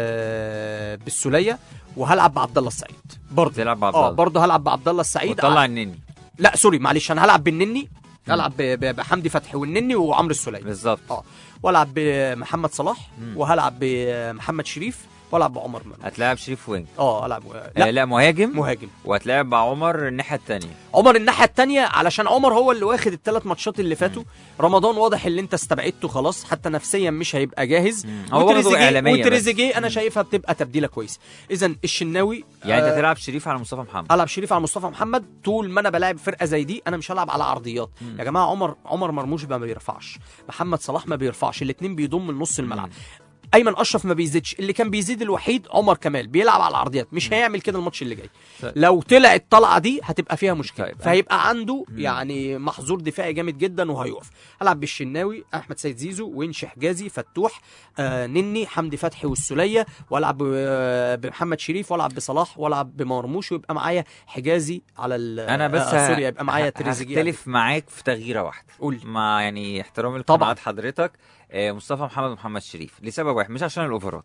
آه، بالسوليه وهلعب بعبد الله السعيد برضه تلعب بعبد اه الله برضه هلعب بعبد الله السعيد وطلع النني لا سوري معلش انا هلعب بالنني هلعب ب- ب- بحمدي فتحي والنني وعمرو السوليه بالظبط اه والعب بمحمد صلاح مم. وهلعب بمحمد شريف والعب بعمر مرمى هتلاعب شريف وينج اه العب لا, لا لا مهاجم مهاجم وهتلاعب مع عمر الناحيه الثانيه عمر الناحيه الثانيه علشان عمر هو اللي واخد الثلاث ماتشات اللي فاتوا رمضان واضح اللي انت استبعدته خلاص حتى نفسيا مش هيبقى جاهز مم. هو برضه وتريزيجيه إعلامية بس. وتريزيجيه انا شايفها بتبقى تبديله كويسه اذا الشناوي يعني انت آه، تلعب شريف على مصطفى محمد العب شريف على مصطفى محمد طول ما انا بلاعب فرقه زي دي انا مش هلعب على عرضيات مم. يا جماعه عمر عمر مرموش ما بيرفعش محمد صلاح ما بيرفعش الاثنين بيضم لنص الملعب ايمن اشرف ما بيزيدش اللي كان بيزيد الوحيد عمر كمال بيلعب على العرضيات مش هيعمل كده الماتش اللي جاي طيب. لو طلع الطلعه دي هتبقى فيها مشكله طيب. فهيبقى عنده مم. يعني محظور دفاعي جامد جدا وهيقف هلعب بالشناوي احمد سيد زيزو ونش حجازي فتوح آه نني حمدي فتحي والسوليه والعب آه، بمحمد شريف والعب بصلاح والعب بمرموش ويبقى معايا حجازي على ال انا بس آه سوري يبقى معايا ه- تريزيجيه هختلف معاك في تغييره واحده قول مع يعني احترامي طبعاً. لقناعات حضرتك آه، مصطفى محمد ومحمد شريف لسبب واحد مش عشان الاوفرات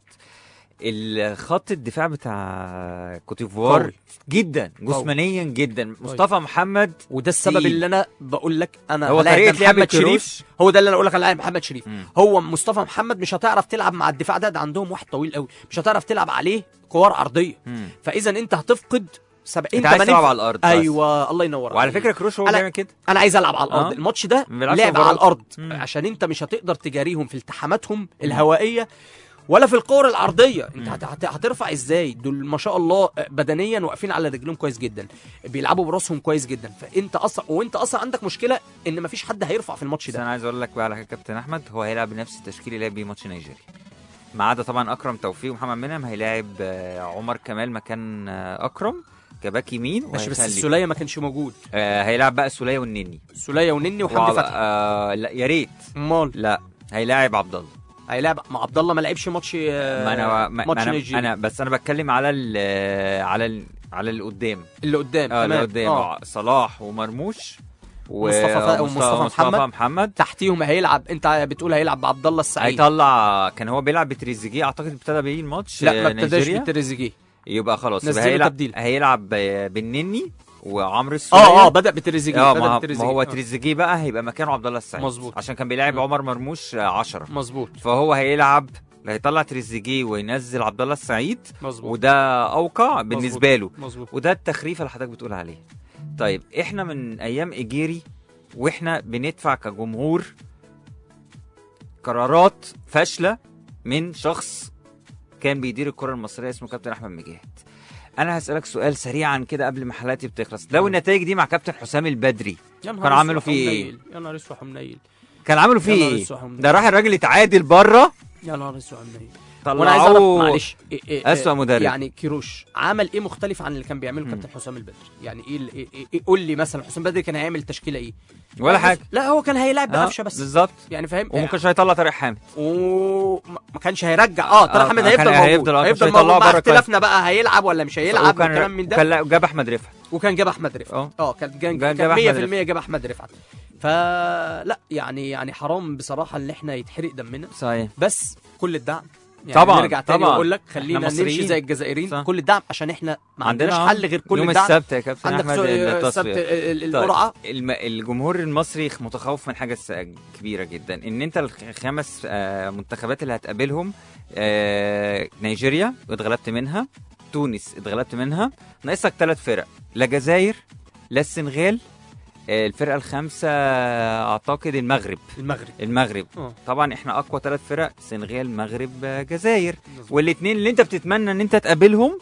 الخط الدفاع بتاع كوتيفوار قوي. جدا جسمانيا جدا مصطفى محمد وده السبب تقيل. اللي انا بقول لك انا هو هلاعب طريقه لعب محمد شريف كروش هو ده اللي انا اقول لك عليه محمد شريف مم. هو مصطفى محمد مش هتعرف تلعب مع الدفاع ده ده عندهم واحد طويل قوي مش هتعرف تلعب عليه كور عرضيه مم. فاذا انت هتفقد 70 انت عايز 80 تلعب على الارض بس. ايوه الله ينور وعلى عليك. فكره كروش هو أنا- بيعمل كده انا عايز العب على الارض آه. الماتش ده ما بيلعبش لعب أوفرات. على الارض مم. عشان انت مش هتقدر تجاريهم في التحاماتهم الهوائيه ولا في الكور العرضيه انت مم. هت- هت- هترفع ازاي دول ما شاء الله بدنيا واقفين على رجلهم كويس جدا بيلعبوا براسهم كويس جدا فانت اصلا وانت اصلا عندك مشكله ان مفيش حد هيرفع في الماتش بس ده انا عايز اقول لك بقى على حاجة كابتن احمد هو هيلعب بنفس التشكيل اللي لعب بيه ماتش نيجيريا ما عدا طبعا اكرم توفيق ومحمد منعم هيلاعب آه، عمر كمال مكان آه، اكرم كباك يمين ماشي بس وهيخلي- السوليه ما كانش موجود آه هيلاعب بقى سوليه والنني السوليه ونني وحمدي وع- فتحي آه لا يا ريت امال لا هيلاعب عبد الله هيلعب مع عبد الله ما لعبش ماتش آه، ما انا ما ما ماتش انا, نيجيريا أنا بس انا بتكلم على ال على ال على اللي قدام اللي قدام اه اللي تمام. قدام آه. صلاح ومرموش و- مصطفى ف- ومصطفى ومصطفى محمد. محمد تحتيهم هيلعب انت بتقول هيلعب بعبد الله السعيد هيطلع كان هو بيلعب بتريزيجيه اعتقد ابتدى بيه الماتش لا ما آه، ابتداش نيجيريا. بتريزيجيه يبقى خلاص يبقى نزله هيلعب تبديل. هيلعب آه، بالنني وعمرو السوليه اه اه بدا بتريزيجيه اه بدا ما, ما بتريزيجيه هو آه. تريزيجيه بقى هيبقى مكانه عبد الله السعيد مظبوط. عشان كان بيلاعب مم. عمر مرموش 10 مظبوط فهو هيلعب هيطلع تريزيجيه وينزل عبد الله السعيد مظبوط وده اوقع بالنسبه له مظبوط وده التخريف اللي حضرتك بتقول عليه طيب احنا من ايام ايجيري واحنا بندفع كجمهور قرارات فاشله من شخص كان بيدير الكره المصريه اسمه كابتن احمد مجاهد انا هسالك سؤال سريعا كده قبل ما حلقتي بتخلص لو النتائج دي مع كابتن حسام البدري يا نهار كانوا عملوا أسود فيه ايه؟ ومنيل. يا نهار اسود ومنيل كان عملوا فيه يا نهار ايه أسود ومنيل. ده راح الراجل يتعادل بره يا نهار اسود ومنيل وانا عايز اعرف طلعوه معلش إيه إيه أسوأ مدرب. يعني كيروش عمل ايه مختلف عن اللي كان بيعمله كابتن حسام البدري يعني ايه, ال- إيه, إيه, إيه قول لي مثلا حسام البدري كان هيعمل تشكيله ايه ولا حاجه لا هو كان هيلعب آه، بقفشه بس بالظبط يعني فاهم وما كانش هيطلع طارق حامد وما ما كانش هيرجع اه طارق آه، حامد كان هيفضل موجود هيفضل- آه، هيفضل كانش هيطلعه موجود مع بره اختلافنا بقى هيلعب ولا مش هيلعب وكان- والكلام من ده كان لا- جاب احمد رفعت وكان جاب احمد رفعت اه اه كان كان جاب كان أحمد 100% جاب احمد رفعت فلا يعني يعني حرام بصراحه ان احنا يتحرق دمنا صحيح بس كل الدعم يعني طبعاً، نرجع تاني طبعاً. واقول لك إحنا خلينا مصريين. نمشي زي الجزائريين صح. كل الدعم عشان احنا ما عندناش عندنا حل غير كل يوم الدعم السبت يا كابتن عندك احمد سو- التصفية. السبت ال- ال- طيب، القرعه الم... الجمهور المصري متخوف من حاجه س- كبيره جدا ان انت الخمس آه، منتخبات اللي هتقابلهم آه، نيجيريا اتغلبت منها تونس اتغلبت منها ناقصك ثلاث فرق لا جزائر لا السنغال آه، الفرقه الخامسه اعتقد المغرب المغرب المغرب اه طبعا احنا اقوى ثلاث فرق سنغال مغرب آه، جزائر والاثنين اللي انت بتتمنى ان انت تقابلهم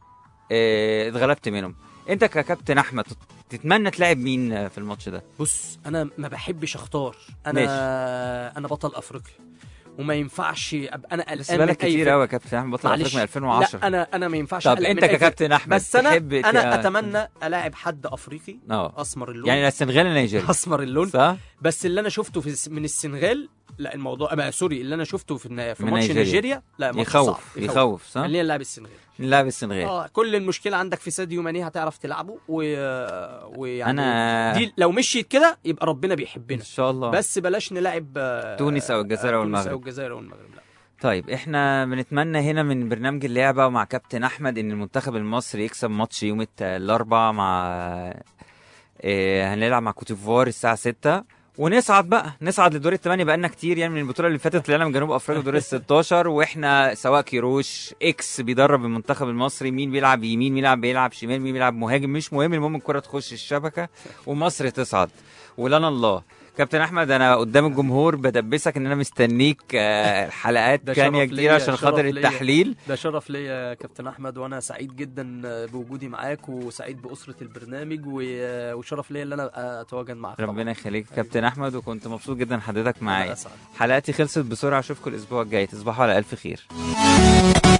آه، اتغلبت منهم انت ككابتن احمد تتمنى تلاعب مين آه، في الماتش ده بص انا ما بحبش اختار انا ماشي. انا بطل افريقيا وما ينفعش ابقى انا بس قلقان من بالك أي كتير فرقة. قوي يا كابتن احمد بطل معلش. افريقيا من 2010 لا انا انا ما ينفعش طب أقلق انت من أي فرقة. ككابتن احمد بس انا تحب انا ت- اتمنى الاعب حد افريقي اه اسمر اللون يعني لا السنغال ولا نيجيريا اسمر اللون صح بس اللي انا شفته في الس- من السنغال لا الموضوع أما سوري اللي انا شفته في النا- في من ماتش نيجيريا. نيجيريا لا ماتش يخوف صعب يخوف صح خلينا نلعب السنغال نلعب السنغال اه كل المشكله عندك في ساديو ماني هتعرف تلعبه و... ويعني انا دي لو مشيت كده يبقى ربنا ان بيحبنا شاء الله بس بلاش نلعب آه، تونس أو الجزائر أو تونس المغرب. او الجزائر او المغرب لا طيب احنا بنتمنى هنا من برنامج اللعبة مع كابتن احمد ان المنتخب المصري يكسب ماتش يوم الت- الاربعاء مع اه هنلعب مع كوتيفوار الساعة 6 ونصعد بقى نصعد لدور الثمانية بقالنا كتير يعني من البطولة اللي فاتت طلعنا من جنوب افريقيا دور ال 16 واحنا سواء كيروش اكس بيدرب المنتخب المصري مين بيلعب يمين مين بيلعب بيلعب شمال مين بيلعب مهاجم مش مهم المهم الكرة تخش الشبكة ومصر تصعد ولنا الله كابتن احمد انا قدام الجمهور بدبسك ان انا مستنيك آه، حلقات ده تانية شرف كتير ليا، عشان شرف خاطر ليا. التحليل ده شرف ليا يا كابتن احمد وانا سعيد جدا بوجودي معاك وسعيد باسره البرنامج و- وشرف ليا ان انا اتواجد معاك طبعاً. ربنا يخليك كابتن احمد وكنت مبسوط جدا حضرتك أنا معايا أسعد. حلقتي خلصت بسرعه اشوفكم الاسبوع الجاي تصبحوا على الف خير